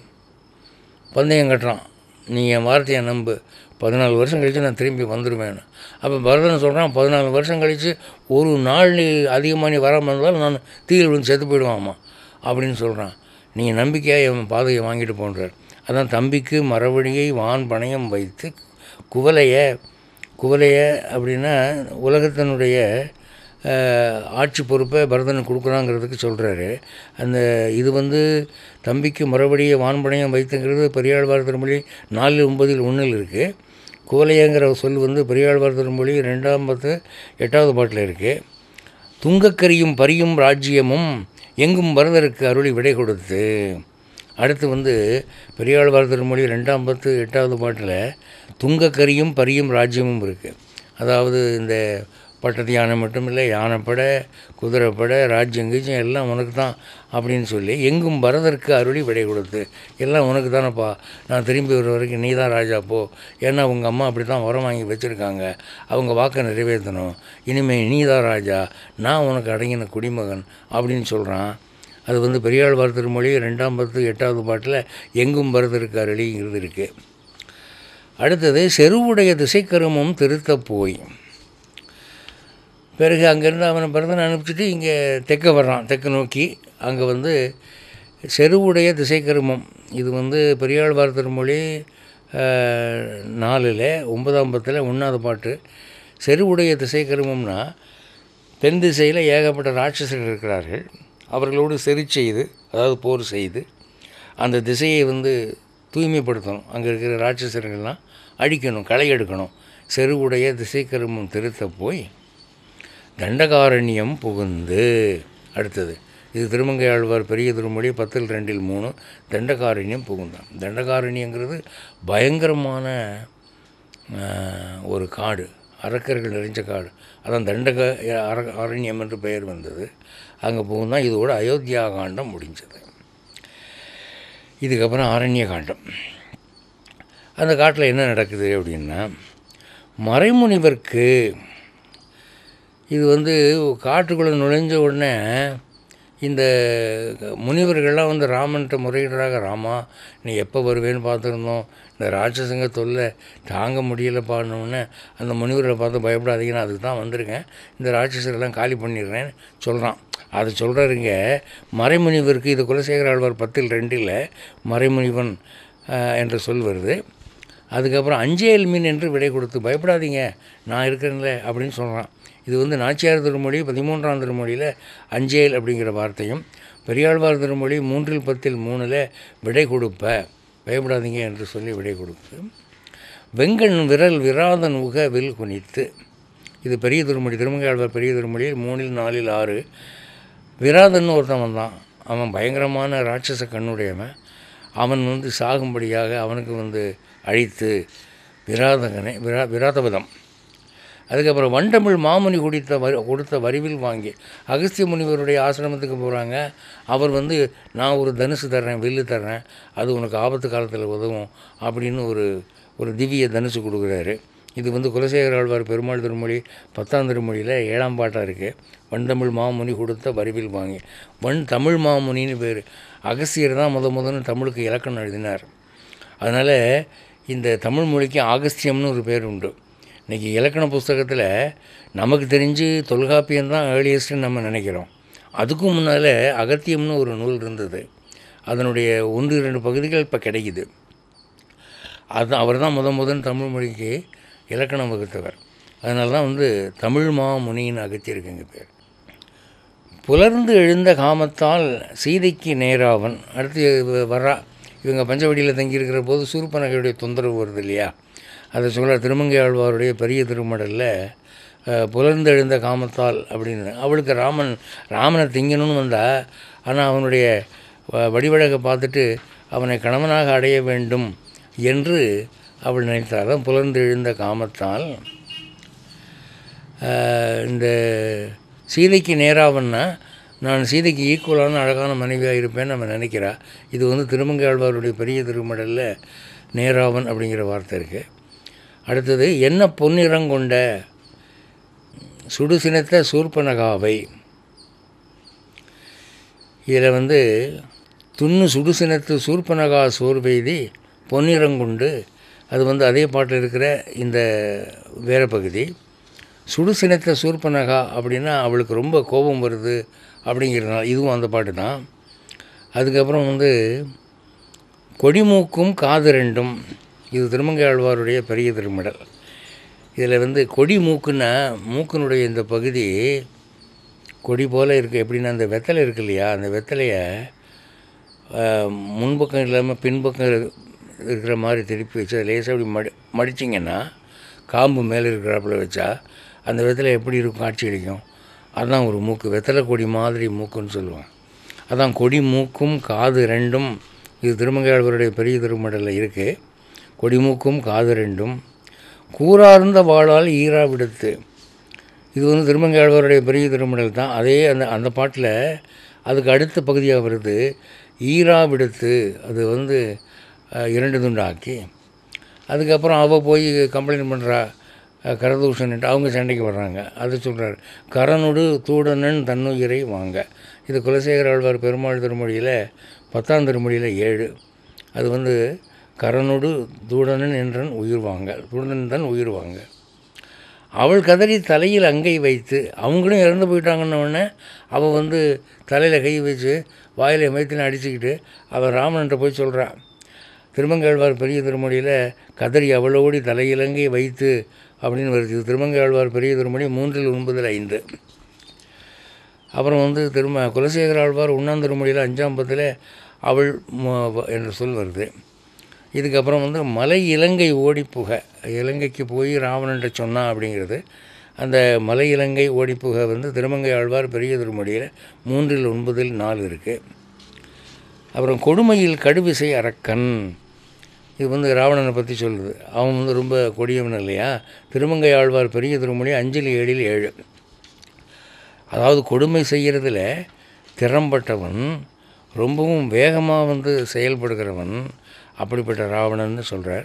பந்தயம் கட்டுறான் நீ என் வார்த்தையை நம்பு பதினாலு வருஷம் கழித்து நான் திரும்பி வந்துடுவேன் அப்போ பரதன் சொல்கிறான் பதினாலு வருஷம் கழித்து ஒரு நாள் நீ அதிகமாக நீ வராமல் இருந்தாலும் நான் தீயில் விழுந்து செத்து போயிடுவாம்மா அப்படின்னு சொல்கிறான் நீங்கள் நம்பிக்கையாக என் பாதையை வாங்கிட்டு போன்றார் அதான் தம்பிக்கு மரவழியை வான் பணயம் வைத்து குவலைய குவலைய அப்படின்னா உலகத்தினுடைய அஹ், ஆட்சி பொறுப்பை பரதனுக்கு கொடுக்குறாங்கிறதுக்கு சொல்கிறாரு அந்த இது வந்து தம்பிக்கு மறுபடியும் வான்பணையம் வைத்துங்கிறது பெரியாழ்வார் திருமொழி நாலு ஒன்பதில் ஒன்றில் இருக்குது குவலையங்கிற சொல் வந்து பெரியாழ்வார் திருமொழி ரெண்டாம் பத்து எட்டாவது பாட்டில் இருக்குது துங்கக்கரியும் பரியும் ராஜ்யமும் எங்கும் பரதருக்கு அருளி விடை கொடுத்து அடுத்து வந்து பெரியாழ்வார் திருமொழி ரெண்டாம் பத்து எட்டாவது பாட்டில் துங்கக்கரியும் பரியும் ராஜ்யமும் இருக்குது அதாவது இந்த பட்டத்து யானை மட்டும் இல்லை யானைப்படை குதிரைப்படை ராஜ்யம் கீஜ்யம் எல்லாம் உனக்கு தான் அப்படின்னு சொல்லி எங்கும் பரதற்கு அருளி விடை கொடுத்து எல்லாம் உனக்கு தானேப்பா நான் திரும்பி வர வரைக்கும் நீ தான் ராஜா போ ஏன்னா உங்கள் அம்மா அப்படி தான் உரம் வாங்கி வச்சுருக்காங்க அவங்க வாக்கை நிறைவேற்றணும் இனிமேல் நீ தான் ராஜா நான் உனக்கு அடங்கின குடிமகன் அப்படின்னு சொல்கிறான் அது வந்து பெரியாழ்வார் திருமொழி ரெண்டாம் பத்து எட்டாவது பாட்டில் எங்கும் பரதற்கு அருளிங்கிறது இருக்குது அடுத்தது செருவுடைய திசைக்கருமம் திருத்தப் போய் பிறகு அங்கேருந்து அவனை பரதனை அனுப்பிச்சிட்டு இங்கே தெற்க வர்றான் தெற்கு நோக்கி அங்கே வந்து செருவுடைய திசைக்கருமம் இது வந்து பெரியாழ்வார் திருமொழி அஹ், நாலில் ஒன்பதாம் பத்தில் ஒன்றாவது பாட்டு செருவுடைய திசைக்கருமம்னா தென் திசையில் ஏகப்பட்ட ராட்சசர்கள் இருக்கிறார்கள் அவர்களோடு செறி செய்து அதாவது போர் செய்து அந்த திசையை வந்து தூய்மைப்படுத்தணும் அங்கே இருக்கிற ராட்சசர்கள்லாம் அழிக்கணும் களை எடுக்கணும் செருவுடைய திசைக்கருமம் திருத்த போய் தண்டகாரண்யம் புகுந்து அடுத்தது இது திருமங்கை ஆழ்வார் பெரிய திருமொழி பத்தில் ரெண்டில் மூணு தண்டகாரண்யம் புகுந்தான் தண்டகாரண்யங்கிறது பயங்கரமான ஆஹ், ஒரு காடு அரக்கர்கள் நிறைஞ்ச காடு அதான் தண்டக அர அரண்யம் என்று பெயர் வந்தது அங்கே புகுந்தான் இதோட அயோத்தியா காண்டம் முடிஞ்சது இதுக்கப்புறம் ஆரண்ய காண்டம் அந்த காட்டில் என்ன நடக்குது அப்படின்னா மறைமுனிவர்க்கு இது வந்து காட்டுக்குள்ளே நுழைஞ்ச உடனே இந்த முனிவர்கள்லாம் வந்து ராமன்ட்ட முறையிடுறாங்க ராமா நீ எப்போ வருவேன்னு பார்த்துருந்தோம் இந்த ராட்சசங்க தொல்லை தாங்க முடியலைப்பான்னொடனே அந்த முனிவர்களை பார்த்து பயப்படாதீங்க நான் அதுக்கு தான் வந்திருக்கேன் இந்த ராட்சசர்கள்லாம் காலி பண்ணிடுறேன்னு சொல்கிறான் அது சொல்கிறாருங்க மறைமுனிவருக்கு இது குலசேகர ஆழ்வார் பத்தில் ரெண்டில் மறைமுனிவன் ஆஹ், என்ற சொல் வருது அதுக்கப்புறம் அஞ்சேல் மீன் என்று விடை கொடுத்து பயப்படாதீங்க நான் இருக்கிறேன்ல அப்படின்னு சொல்கிறான் இது வந்து நாச்சியார் திருமொழி பதிமூன்றாம் திருமொழியில் அஞ்சேல் அப்படிங்கிற வார்த்தையும் பெரியாழ்வார் திருமொழி மூன்றில் பத்தில் மூணில் விடை கொடுப்ப பயப்படாதீங்க என்று சொல்லி விடை கொடுத்து வெங்கண் விரல் விராதன் உக வில் குனித்து இது பெரிய திருமொழி திருமங்கையாழ்வார் பெரிய திருமொழி மூணில் நாலில் ஆறு விராதன்னு ஒருத்தன் வந்தான் அவன் பயங்கரமான ராட்சச கண்ணுடையவன் அவன் வந்து சாகும்படியாக அவனுக்கு வந்து அழித்து விராதகனை விரா விராதபதம் அதுக்கப்புறம் வண்டமிழ் மாமுனி குடித்த வரி கொடுத்த வரிவில் வாங்கி அகஸ்திய முனிவருடைய ஆசிரமத்துக்கு போகிறாங்க அவர் வந்து நான் ஒரு தனுசு தர்றேன் வில்லு தர்றேன் அது உனக்கு ஆபத்து காலத்தில் உதவும் அப்படின்னு ஒரு ஒரு திவ்ய தனுசு கொடுக்குறாரு இது வந்து குலசேகர ஆழ்வார் பெருமாள் திருமொழி பத்தாம் திருமொழியில் ஏழாம் பாட்டாக இருக்குது வண்டமிழ் மாமுனி கொடுத்த வரிவில் வாங்கி வன் தமிழ் மாமுனின்னு பேர் அகஸ்தியர் தான் முத முதன்னு தமிழுக்கு இலக்கணம் எழுதினார் அதனால் இந்த தமிழ் மொழிக்கு ஆகஸ்தியம்னு ஒரு பேர் உண்டு இன்றைக்கி இலக்கண புஸ்தகத்தில் நமக்கு தெரிஞ்சு தொல்காப்பியம் தான் ஏர்லியஸ்ட்டுன்னு நம்ம நினைக்கிறோம் அதுக்கும் முன்னால் அகத்தியம்னு ஒரு நூல் இருந்தது அதனுடைய ஒன்று இரண்டு பகுதிகள் இப்போ கிடைக்குது அது அவர் தான் முத முதன் தமிழ் மொழிக்கு இலக்கணம் வகுத்தவர் அதனால தான் வந்து தமிழ் மாமுனின்னு அகத்தியிருக்குங்க பேர் புலர்ந்து எழுந்த காமத்தால் சீதைக்கு நேராவன் அடுத்து இவ- வர்றா இவங்க பஞ்சவடியில் தங்கியிருக்கிற போது சூர்பனகையுடைய தொந்தரவு வருது இல்லையா அதை சொல்ல திருமங்கை ஆழ்வாருடைய பெரிய திருமடலில் அஹ், புலர்ந்து எழுந்த காமத்தால் அப்படின்னு அவளுக்கு ராமன் ராமனை திங்கணும்னு வந்தா ஆனால் அவனுடைய வ- வடிவழகை பார்த்துட்டு அவனை கணவனாக அடைய வேண்டும் என்று அவள் நினைத்தாள் அதான் புலர்ந்து எழுந்த காமத்தால் ஆஹ் இந்த சீதைக்கு நேராவன்னா நான் சீதைக்கு ஈக்குவலான அழகான மனைவியாக இருப்பேன்னு நம்ம நினைக்கிறா இது வந்து திருமங்கை ஆழ்வாருடைய பெரிய திருமடலில் நேராவன் அப்படிங்கிற வார்த்தை இருக்குது அடுத்தது என்ன பொன்னிறங்கொண்ட சுடுசினத்த சூர்பனகாவை இதில் வந்து துண்ணு சுடுசினத்து சூர்பனகா சோர்வெய்தி பொன்னிறங்குண்டு அது வந்து அதே பாட்டில் இருக்கிற இந்த வேற பகுதி சுடுசினத்த சூர்பனகா அப்படின்னா அவளுக்கு ரொம்ப கோபம் வருது அப்படிங்கிறதுனால இதுவும் அந்த பாட்டு தான் அதுக்கப்புறம் வந்து கொடிமூக்கும் காது ரெண்டும் இது திருமங்கை ஆழ்வாருடைய பெரிய திருமடல் இதில் வந்து கொடி மூக்குன்னா மூக்கினுடைய இந்த பகுதி கொடி போல் இருக்குது எப்படின்னா அந்த வெத்தலை இருக்கு இல்லையா அந்த வெத்தலையை ஆஹ், முன்பக்கம் இல்லாமல் பின்பக்கம் இரு- இருக்கிற மாதிரி திருப்பி வச்சு அதை லேசாக அப்படி மடி மடிச்சிங்கன்னா காம்பு மேலே இருக்கிறாப்புல வச்சா அந்த வெத்தலை எப்படி இருக்கும் காட்சி அளிக்கும் அதுதான் ஒரு மூக்கு வெத்தலை கொடி மாதிரி மூக்குன்னு சொல்லுவாங்க அதான் கொடி மூக்கும் காது ரெண்டும் இது திருமங்கையாளருடைய பெரிய திருமடலில் இருக்குது கொடிமூக்கும் காது ரெண்டும் கூறார்ந்த வாளால் ஈரா விடுத்து இது வந்து திருமங்கையாழ்வாருடைய பெரிய திருமடல் தான் அதே அந்த அந்த பாட்டில் அதுக்கு அடுத்த பகுதியாக வருது ஈரா விடுத்து அது வந்து அஹ், இரண்டு துண்டாக்கி அதுக்கப்புறம் அவள் போய் கம்ப்ளைண்ட் பண்ணுறா கரதூஷன்ட்டு அவங்க சண்டைக்கு வர்றாங்க அது சொல்கிறார் கரனுடு தூடனன் தன்னுயிரை வாங்க இது குலசேகர ஆழ்வார் பெருமாள் திருமொழியில் பத்தாம் திருமொழியில் ஏழு அது வந்து கரனுடு தூடனன் என்றன் உயிர் வாங்க தூடனன் தான் உயிர் வாங்க அவள் கதறி தலையில் அங்கை வைத்து அவங்களும் இறந்து போயிட்டாங்கன்ன உடனே அவள் வந்து தலையில் கை வச்சு வாயில் மைத்தின அடிச்சுக்கிட்டு அவள் ராமன்கிட்ட போய் சொல்கிறான் திருமங்கையாழ்வார் பெரிய திருமொழியில் கதறி அவளோடி தலையிலங்கை வைத்து அப்படின்னு வருது இது திருமங்கையாழ்வார் பெரிய திருமொழி மூன்றில் ஒன்பதில் ஐந்து அப்புறம் வந்து திரும குலசேகர ஆழ்வார் ஒன்றாம் திருமொழியில் அஞ்சாம் பத்தில் அவள் மு- என்ற சொல் வருது இதுக்கப்புறம் வந்து மலை இலங்கை ஓடி புக இலங்கைக்கு போய் ராவணன்ட்ட சொன்னான் அப்படிங்கிறது அந்த மலை இலங்கை ஓடி புக வந்து திருமங்கை ஆழ்வார் பெரிய திருமொழியில் மூன்றில் ஒன்பதில் நாலு இருக்குது அப்புறம் கொடுமையில் கடுவிசை அரக்கன் இது வந்து ராவணனை பற்றி சொல்லுது அவன் வந்து ரொம்ப கொடியவன் இல்லையா திருமங்கை ஆழ்வார் பெரிய திருமொழி அஞ்சில் ஏழில் ஏழு அதாவது கொடுமை செய்கிறதுல திறம்பட்டவன் ரொம்பவும் வேகமாக வந்து செயல்படுகிறவன் அப்படிப்பட்ட ராவணன்னு சொல்கிறார்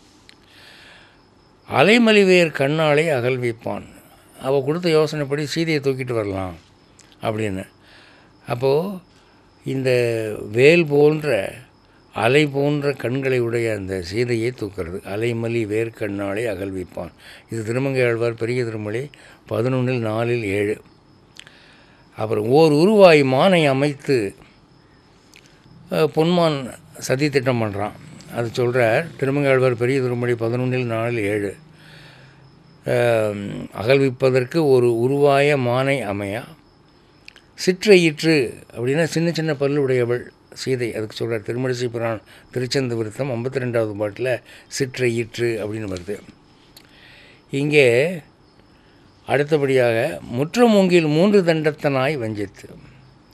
அலைமலிவேர் கண்ணாலே அகல்விப்பான் அவள் கொடுத்த யோசனைப்படி சீதையை தூக்கிட்டு வரலாம் அப்படின்னு அப்போது இந்த வேல் போன்ற அலை போன்ற கண்களை உடைய அந்த சீதையை தூக்கிறது அலைமலி வேர்க்கண்ணாலே அகல்விப்பான் இது திருமங்கை ஆழ்வார் பெரிய திருமொழி பதினொன்றில் நாலில் ஏழு அப்புறம் ஓர் உருவாய் மானை அமைத்து அஹ், பொன்மான் சதி திட்டம் பண்ணுறான் அது சொல்கிறார் திருமங்காழ்வார் பெரிய திருமொழி பதினொன்றில் நாலில் ஏழு அஹ், அகல்விப்பதற்கு ஒரு உருவாய மானை அமையா சிற்றையிற்று அப்படின்னா சின்ன சின்ன பல்லு உடையவள் சீதை அதுக்கு சொல்கிறார் திருமணிசை புராண் திருச்சந்த விருத்தம் ஐம்பத்தி ரெண்டாவது பாட்டில் சிற்றையிற்று அப்படின்னு வருது இங்கே அடுத்தபடியாக முற்றமூங்கில் மூன்று தண்டத்தனாய் வஞ்சித்து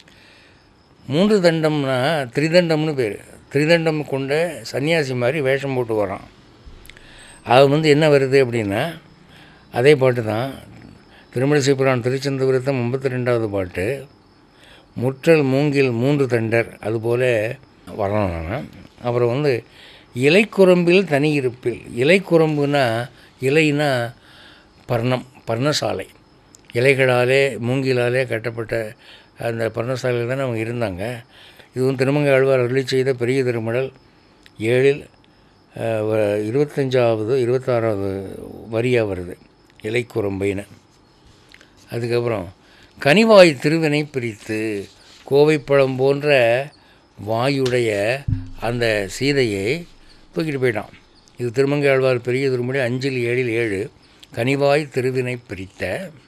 மூன்று தண்டம்னா திரிதண்டம்னு பேர் திரிதண்டம் கொண்ட சன்னியாசி மாதிரி வேஷம் போட்டு வரான் அது வந்து என்ன வருது அப்படின்னா அதே பாட்டு தான் திருமணிசை புராணம் திருச்செந்தபுரத்தம் ஐம்பத்தி ரெண்டாவது பாட்டு முற்றல் மூங்கில் மூன்று தண்டர் அதுபோல் வரணும் நான் அப்புறம் வந்து இலைக்குரம்பில் தனி இருப்பில் இலைக்குரம்புனா இலைனா பர்ணம் பர்ணசாலை இலைகளாலே மூங்கிலாலே கட்டப்பட்ட அந்த பர்ணசாலையில் தான் அவங்க இருந்தாங்க இதுவும் திருமங்கை ஆழ்வார் அருளி செய்த பெரிய திருமடல் ஏழில் அஹ், வ- இருபத்தஞ்சாவது இருபத்தாறாவது வரியாக வருது இலைக்குரம்பைன்னு அதுக்கப்புறம் கனிவாய் திருவினை பிரித்து கோவைப்பழம் போன்ற வாயுடைய அந்த சீதையை தூக்கிட்டு போயிட்டான் இது திருமங்கை ஆழ்வார் பெரிய திருமுடி அஞ்சில் ஏழில் ஏழு கனிவாய் திருவினை பிரித்த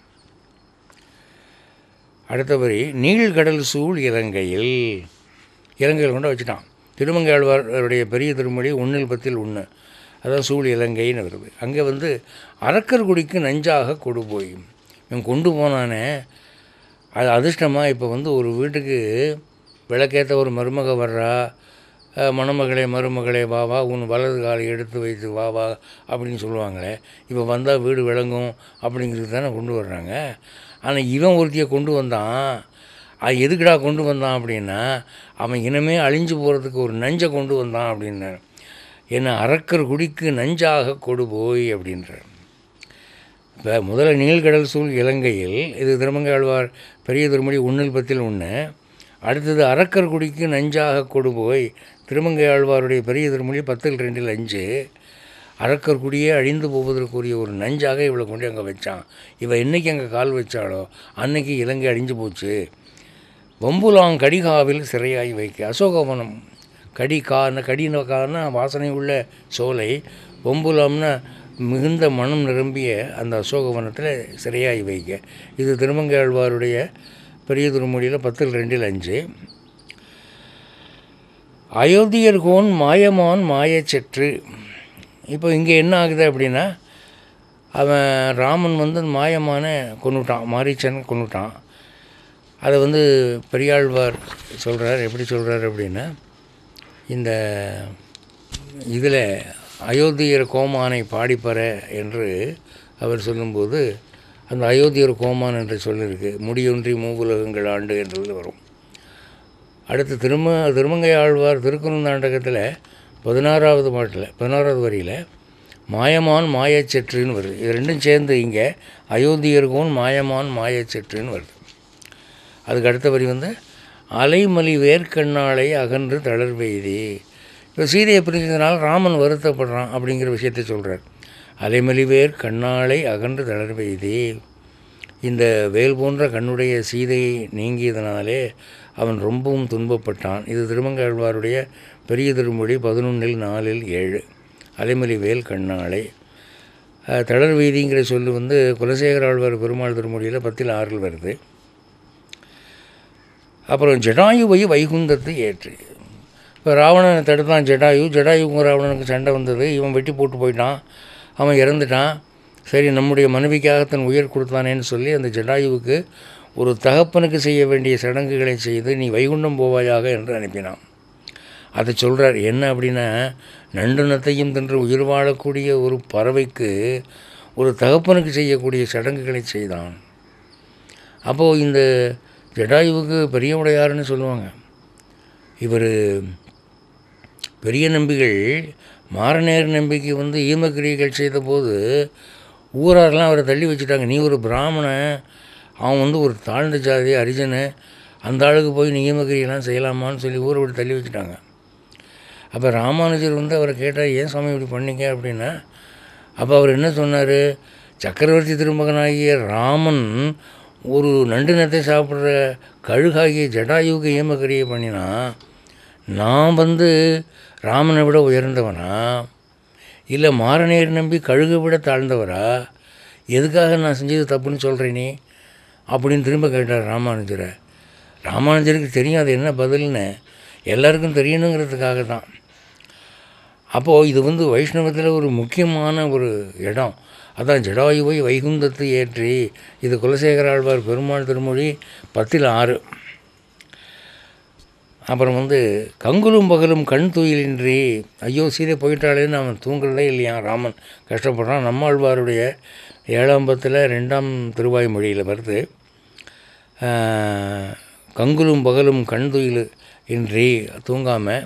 அடுத்தபடி நீழ்கடல் சூழ் இலங்கையில் இலங்கையில் கொண்டு வச்சுட்டான் திருமங்கை ஆழ்வாருடைய பெரிய திருமொழி ஒன்றில் பத்தில் ஒன்று அதான் சூழ் இலங்கைன்னு வருது அங்கே வந்து அரக்கர்குடிக்கு நஞ்சாக கொடு போய் இவன் கொண்டு போனானே அது அதிர்ஷ்டமாக இப்போ வந்து ஒரு வீட்டுக்கு விளக்கேற்ற ஒரு மருமக வர்றா அஹ், மணமகளே மருமகளே வா வா உன் வலது காலை எடுத்து வைத்து வா வா அப்படின்னு சொல்லுவாங்களே இப்போ வந்தால் வீடு விளங்கும் அப்படிங்கிறது தானே கொண்டு வர்றாங்க ஆனால் இவன் ஒருத்தியை கொண்டு வந்தான் அது எதுக்குடா கொண்டு வந்தான் அப்படின்னா அவன் இனமே அழிஞ்சு போகிறதுக்கு ஒரு நஞ்சை கொண்டு வந்தான் அப்படின்னார் என்ன அரக்கர் குடிக்கு நஞ்சாக கொடு போய் அப்படின்றார் இப்போ முதல்ல நீள்கடல் சூழ் இலங்கையில் இது திருமங்கை ஆழ்வார் பெரிய திருமொழி ஒன்றில் பத்தில் ஒன்று அடுத்தது அரக்கர் குடிக்கு நஞ்சாக கொடு போய் திருமங்கை ஆழ்வாருடைய பெரிய திருமொழி பத்தில் ரெண்டில் அஞ்சு அரக்கர் குடியே அழிந்து போவதற்குரிய ஒரு நஞ்சாக இவளை கொண்டு அங்கே வச்சான் இவள் என்னைக்கு அங்கே கால் வச்சாலோ அன்னைக்கு இலங்கை அழிஞ்சு போச்சு வம்புலாங் கடிகாவில் சிறையாய் வைக்க அசோகவனம் கடி கான கடின கான வாசனை உள்ள சோலை வம்புலாம்னா மிகுந்த மனம் நிரம்பிய அந்த அசோகவனத்தில் சிறையாய் வைக்க இது திருமங்கை ஆழ்வாருடைய பெரிய திருமொழியில் பத்தில் ரெண்டில் அஞ்சு அயோத்தியர்கோன் மாயமான் மாயச்செற்று இப்போ இங்கே என்ன ஆகுது அப்படின்னா அவன் ராமன் வந்து அந்த மாயமான கொன்னுட்டான் மாரீச்சன் கொன்னுட்டான் அதை வந்து பெரியாழ்வார் சொல்கிறார் எப்படி சொல்கிறார் அப்படின்னா இந்த இதில் அயோத்தியர் கோமானை பாடிப்பற என்று அவர் சொல்லும்போது அந்த அயோத்தியர் கோமான் என்று சொல்லியிருக்கு முடியொன்றி மூவுலகங்கள் ஆண்டு என்றது வரும் அடுத்து திரும திருமங்கை ஆழ்வார் திருக்குறந்தாண்டகத்தில் பதினாறாவது பாட்டில் பதினாறாவது வரியில் மாயமான் மாயச்செற்றுன்னு வருது இது ரெண்டும் சேர்ந்து இங்கே அயோத்தியர்கோன் மாயமான் மாயச்செற்றுன்னு வருது அதுக்கு அடுத்த வரி வந்து அலைமலி வேர்க்கண்ணாலை அகன்று தளர்வெய்தி இப்போ சீதையை பிரிஞ்சதுனால ராமன் வருத்தப்படுறான் அப்படிங்கிற விஷயத்தை சொல்கிறார் அலைமலி வேர் கண்ணாலை அகன்று தளர்வெய்தி இந்த வேல் போன்ற கண்ணுடைய சீதையை நீங்கியதனாலே அவன் ரொம்பவும் துன்பப்பட்டான் இது திருமங்காழ்வாருடைய பெரிய திருமொழி பதினொன்றில் நாலில் ஏழு அலைமலி வேல் கண்ணாலை அஹ், தளர் வீதிங்கிற சொல்லு வந்து குலசேகர ஆழ்வார் பெருமாள் திருமொழியில் பத்தில் ஆறில் வருது அப்புறம் ஜடாயுவை வைகுந்தத்தை ஏற்று இப்போ ராவணனை தடுத்தான் ஜடாயு ஜடாயுக்கும் ராவணனுக்கு சண்டை வந்தது இவன் வெட்டி போட்டு போயிட்டான் அவன் இறந்துட்டான் சரி நம்முடைய மனைவிக்காக தன் உயிர் கொடுத்தானேன்னு சொல்லி அந்த ஜடாயுவுக்கு ஒரு தகப்பனுக்கு செய்ய வேண்டிய சடங்குகளை செய்து நீ வைகுண்டம் போவாயாக என்று அனுப்பினான் அதை சொல்கிறார் என்ன அப்படின்னா நண்டுனத்தையும் தின்று உயிர் வாழக்கூடிய ஒரு பறவைக்கு ஒரு தகப்பனுக்கு செய்யக்கூடிய சடங்குகளை செய்தான் அப்போது இந்த ஜடாயுவுக்கு பெரிய உடையாருன்னு சொல்லுவாங்க இவர் பெரிய நம்பிகள் மாரநேர் நம்பிக்கை வந்து ஈமக்கிரியைகள் செய்தபோது ஊராரெல்லாம் அவரை தள்ளி வச்சுட்டாங்க நீ ஒரு பிராமணன் அவன் வந்து ஒரு தாழ்ந்த ஜாதி அரிஜனு அந்த ஆளுக்கு போய் நீ ஈமக்கிரியெல்லாம் செய்யலாமான்னு சொல்லி ஊரை விட்டு தள்ளி வச்சுட்டாங்க அப்போ ராமானுஜர் வந்து அவரை கேட்டார் ஏன் சுவாமி இப்படி பண்ணீங்க அப்படின்னா அப்போ அவர் என்ன சொன்னார் சக்கரவர்த்தி திருமகனாகிய ராமன் ஒரு நண்டு நத்தை சாப்பிட்ற கழுகாகிய ஜடாயுவுக்கு ஏமக்கரியை பண்ணினா நான் வந்து ராமனை விட உயர்ந்தவனா இல்லை மாரநேர் நம்பி கழுகை விட தாழ்ந்தவரா எதுக்காக நான் செஞ்சது தப்புன்னு சொல்கிறேன் நீ அப்படின்னு திரும்ப கேட்டார் ராமானுஜரை ராமானுஜருக்கு தெரியும் அது என்ன பதில்னு எல்லாருக்கும் தெரியணுங்கிறதுக்காக தான் அப்போது இது வந்து வைஷ்ணவத்தில் ஒரு முக்கியமான ஒரு இடம் அதான் ஜடாயுவை வைகுந்தத்தை ஏற்றி இது குலசேகர ஆழ்வார் பெருமாள் திருமொழி பத்தில் ஆறு அப்புறம் வந்து கங்குலும் பகலும் கண் துயிலின்றி ஐயோ சீதை போயிட்டாளேன்னு அவன் தூங்குறதே இல்லையா ராமன் கஷ்டப்படுறான் நம்மாழ்வாருடைய ஏழாம் பத்தில் ரெண்டாம் திருவாய்மொழியில் வருது ஆஹ், கங்குலும் பகலும் கண் துயில் இன்றி தூங்காமல்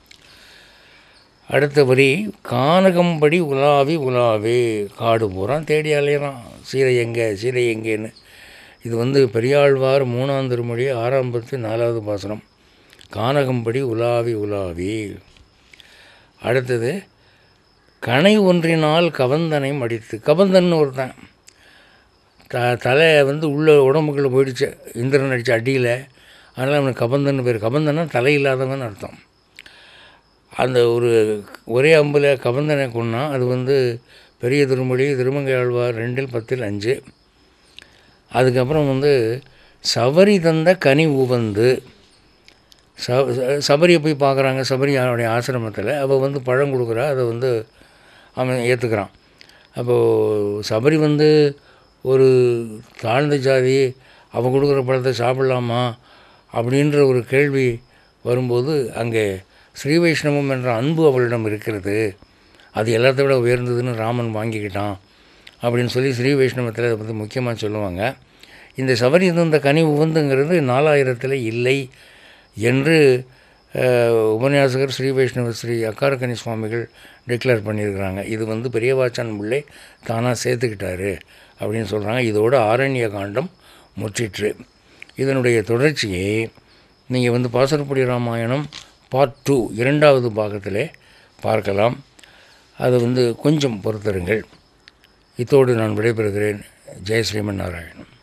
அடுத்த வரி கானகம்படி உலாவி உலாவி காடு பூரா தேடி அலையிறான் சீரை எங்கே சீரை எங்கேன்னு இது வந்து பெரியாழ்வார் மூணாம் திருமொழி ஆறாம் பத்து நாலாவது பாசனம் கானகம்படி உலாவி உலாவி அடுத்தது கனை ஒன்றினால் கவந்தனை மடித்து கவந்தன் ஒருத்தன் த தலை வந்து உள்ள உடம்புக்குள்ளே போயிடுச்சு இந்திரன் அடித்த அடியில் அதனால் அவனுக்கு கபந்தன் பேர் கபந்தன்னா தலை இல்லாதவன் அர்த்தம் அந்த ஒரு ஒரே அம்பில் கபந்தனை கொன்னா அது வந்து பெரிய திருமொழி திருமங்கை ஆழ்வார் ரெண்டில் பத்தில் அஞ்சு அதுக்கப்புறம் வந்து சபரி தந்த கனி உவந்து ச ச- சபரியை போய் பார்க்குறாங்க சபரி அவனுடைய ஆசிரமத்தில் அவள் வந்து பழம் கொடுக்குறா அதை வந்து அவன் ஏற்றுக்கிறான் அப்போது சபரி வந்து ஒரு தாழ்ந்த ஜாதி அவன் கொடுக்குற பழத்தை சாப்பிடலாமா அப்படின்ற ஒரு கேள்வி வரும்போது அங்கே ஸ்ரீ வைஷ்ணவம் என்ற அன்பு அவளிடம் இருக்கிறது அது எல்லாத்த விட உயர்ந்ததுன்னு ராமன் வாங்கிக்கிட்டான் அப்படின்னு சொல்லி ஸ்ரீ வைஷ்ணவத்தில் அதை பற்றி முக்கியமாக சொல்லுவாங்க இந்த சபரி இந்த கனி உவந்துங்கிறது நாலாயிரத்தில் இல்லை என்று அஹ், உபன்யாசகர் ஸ்ரீ வைஷ்ணவ ஸ்ரீ அக்காரக்கனி சுவாமிகள் டிக்ளேர் பண்ணியிருக்கிறாங்க இது வந்து பெரியவாச்சான் பிள்ளை தானாக சேர்த்துக்கிட்டாரு அப்படின்னு சொல்கிறாங்க இதோட ஆரண்ய காண்டம் முற்றிற்று இதனுடைய தொடர்ச்சியை நீங்கள் வந்து பாசரப்படி ராமாயணம் பார்ட் டூ இரண்டாவது பாகத்திலே பார்க்கலாம் அது வந்து கொஞ்சம் பொறுத்தருங்கள் இத்தோடு நான் விடைபெறுகிறேன் ஜெய ஸ்ரீமன் நாராயணன்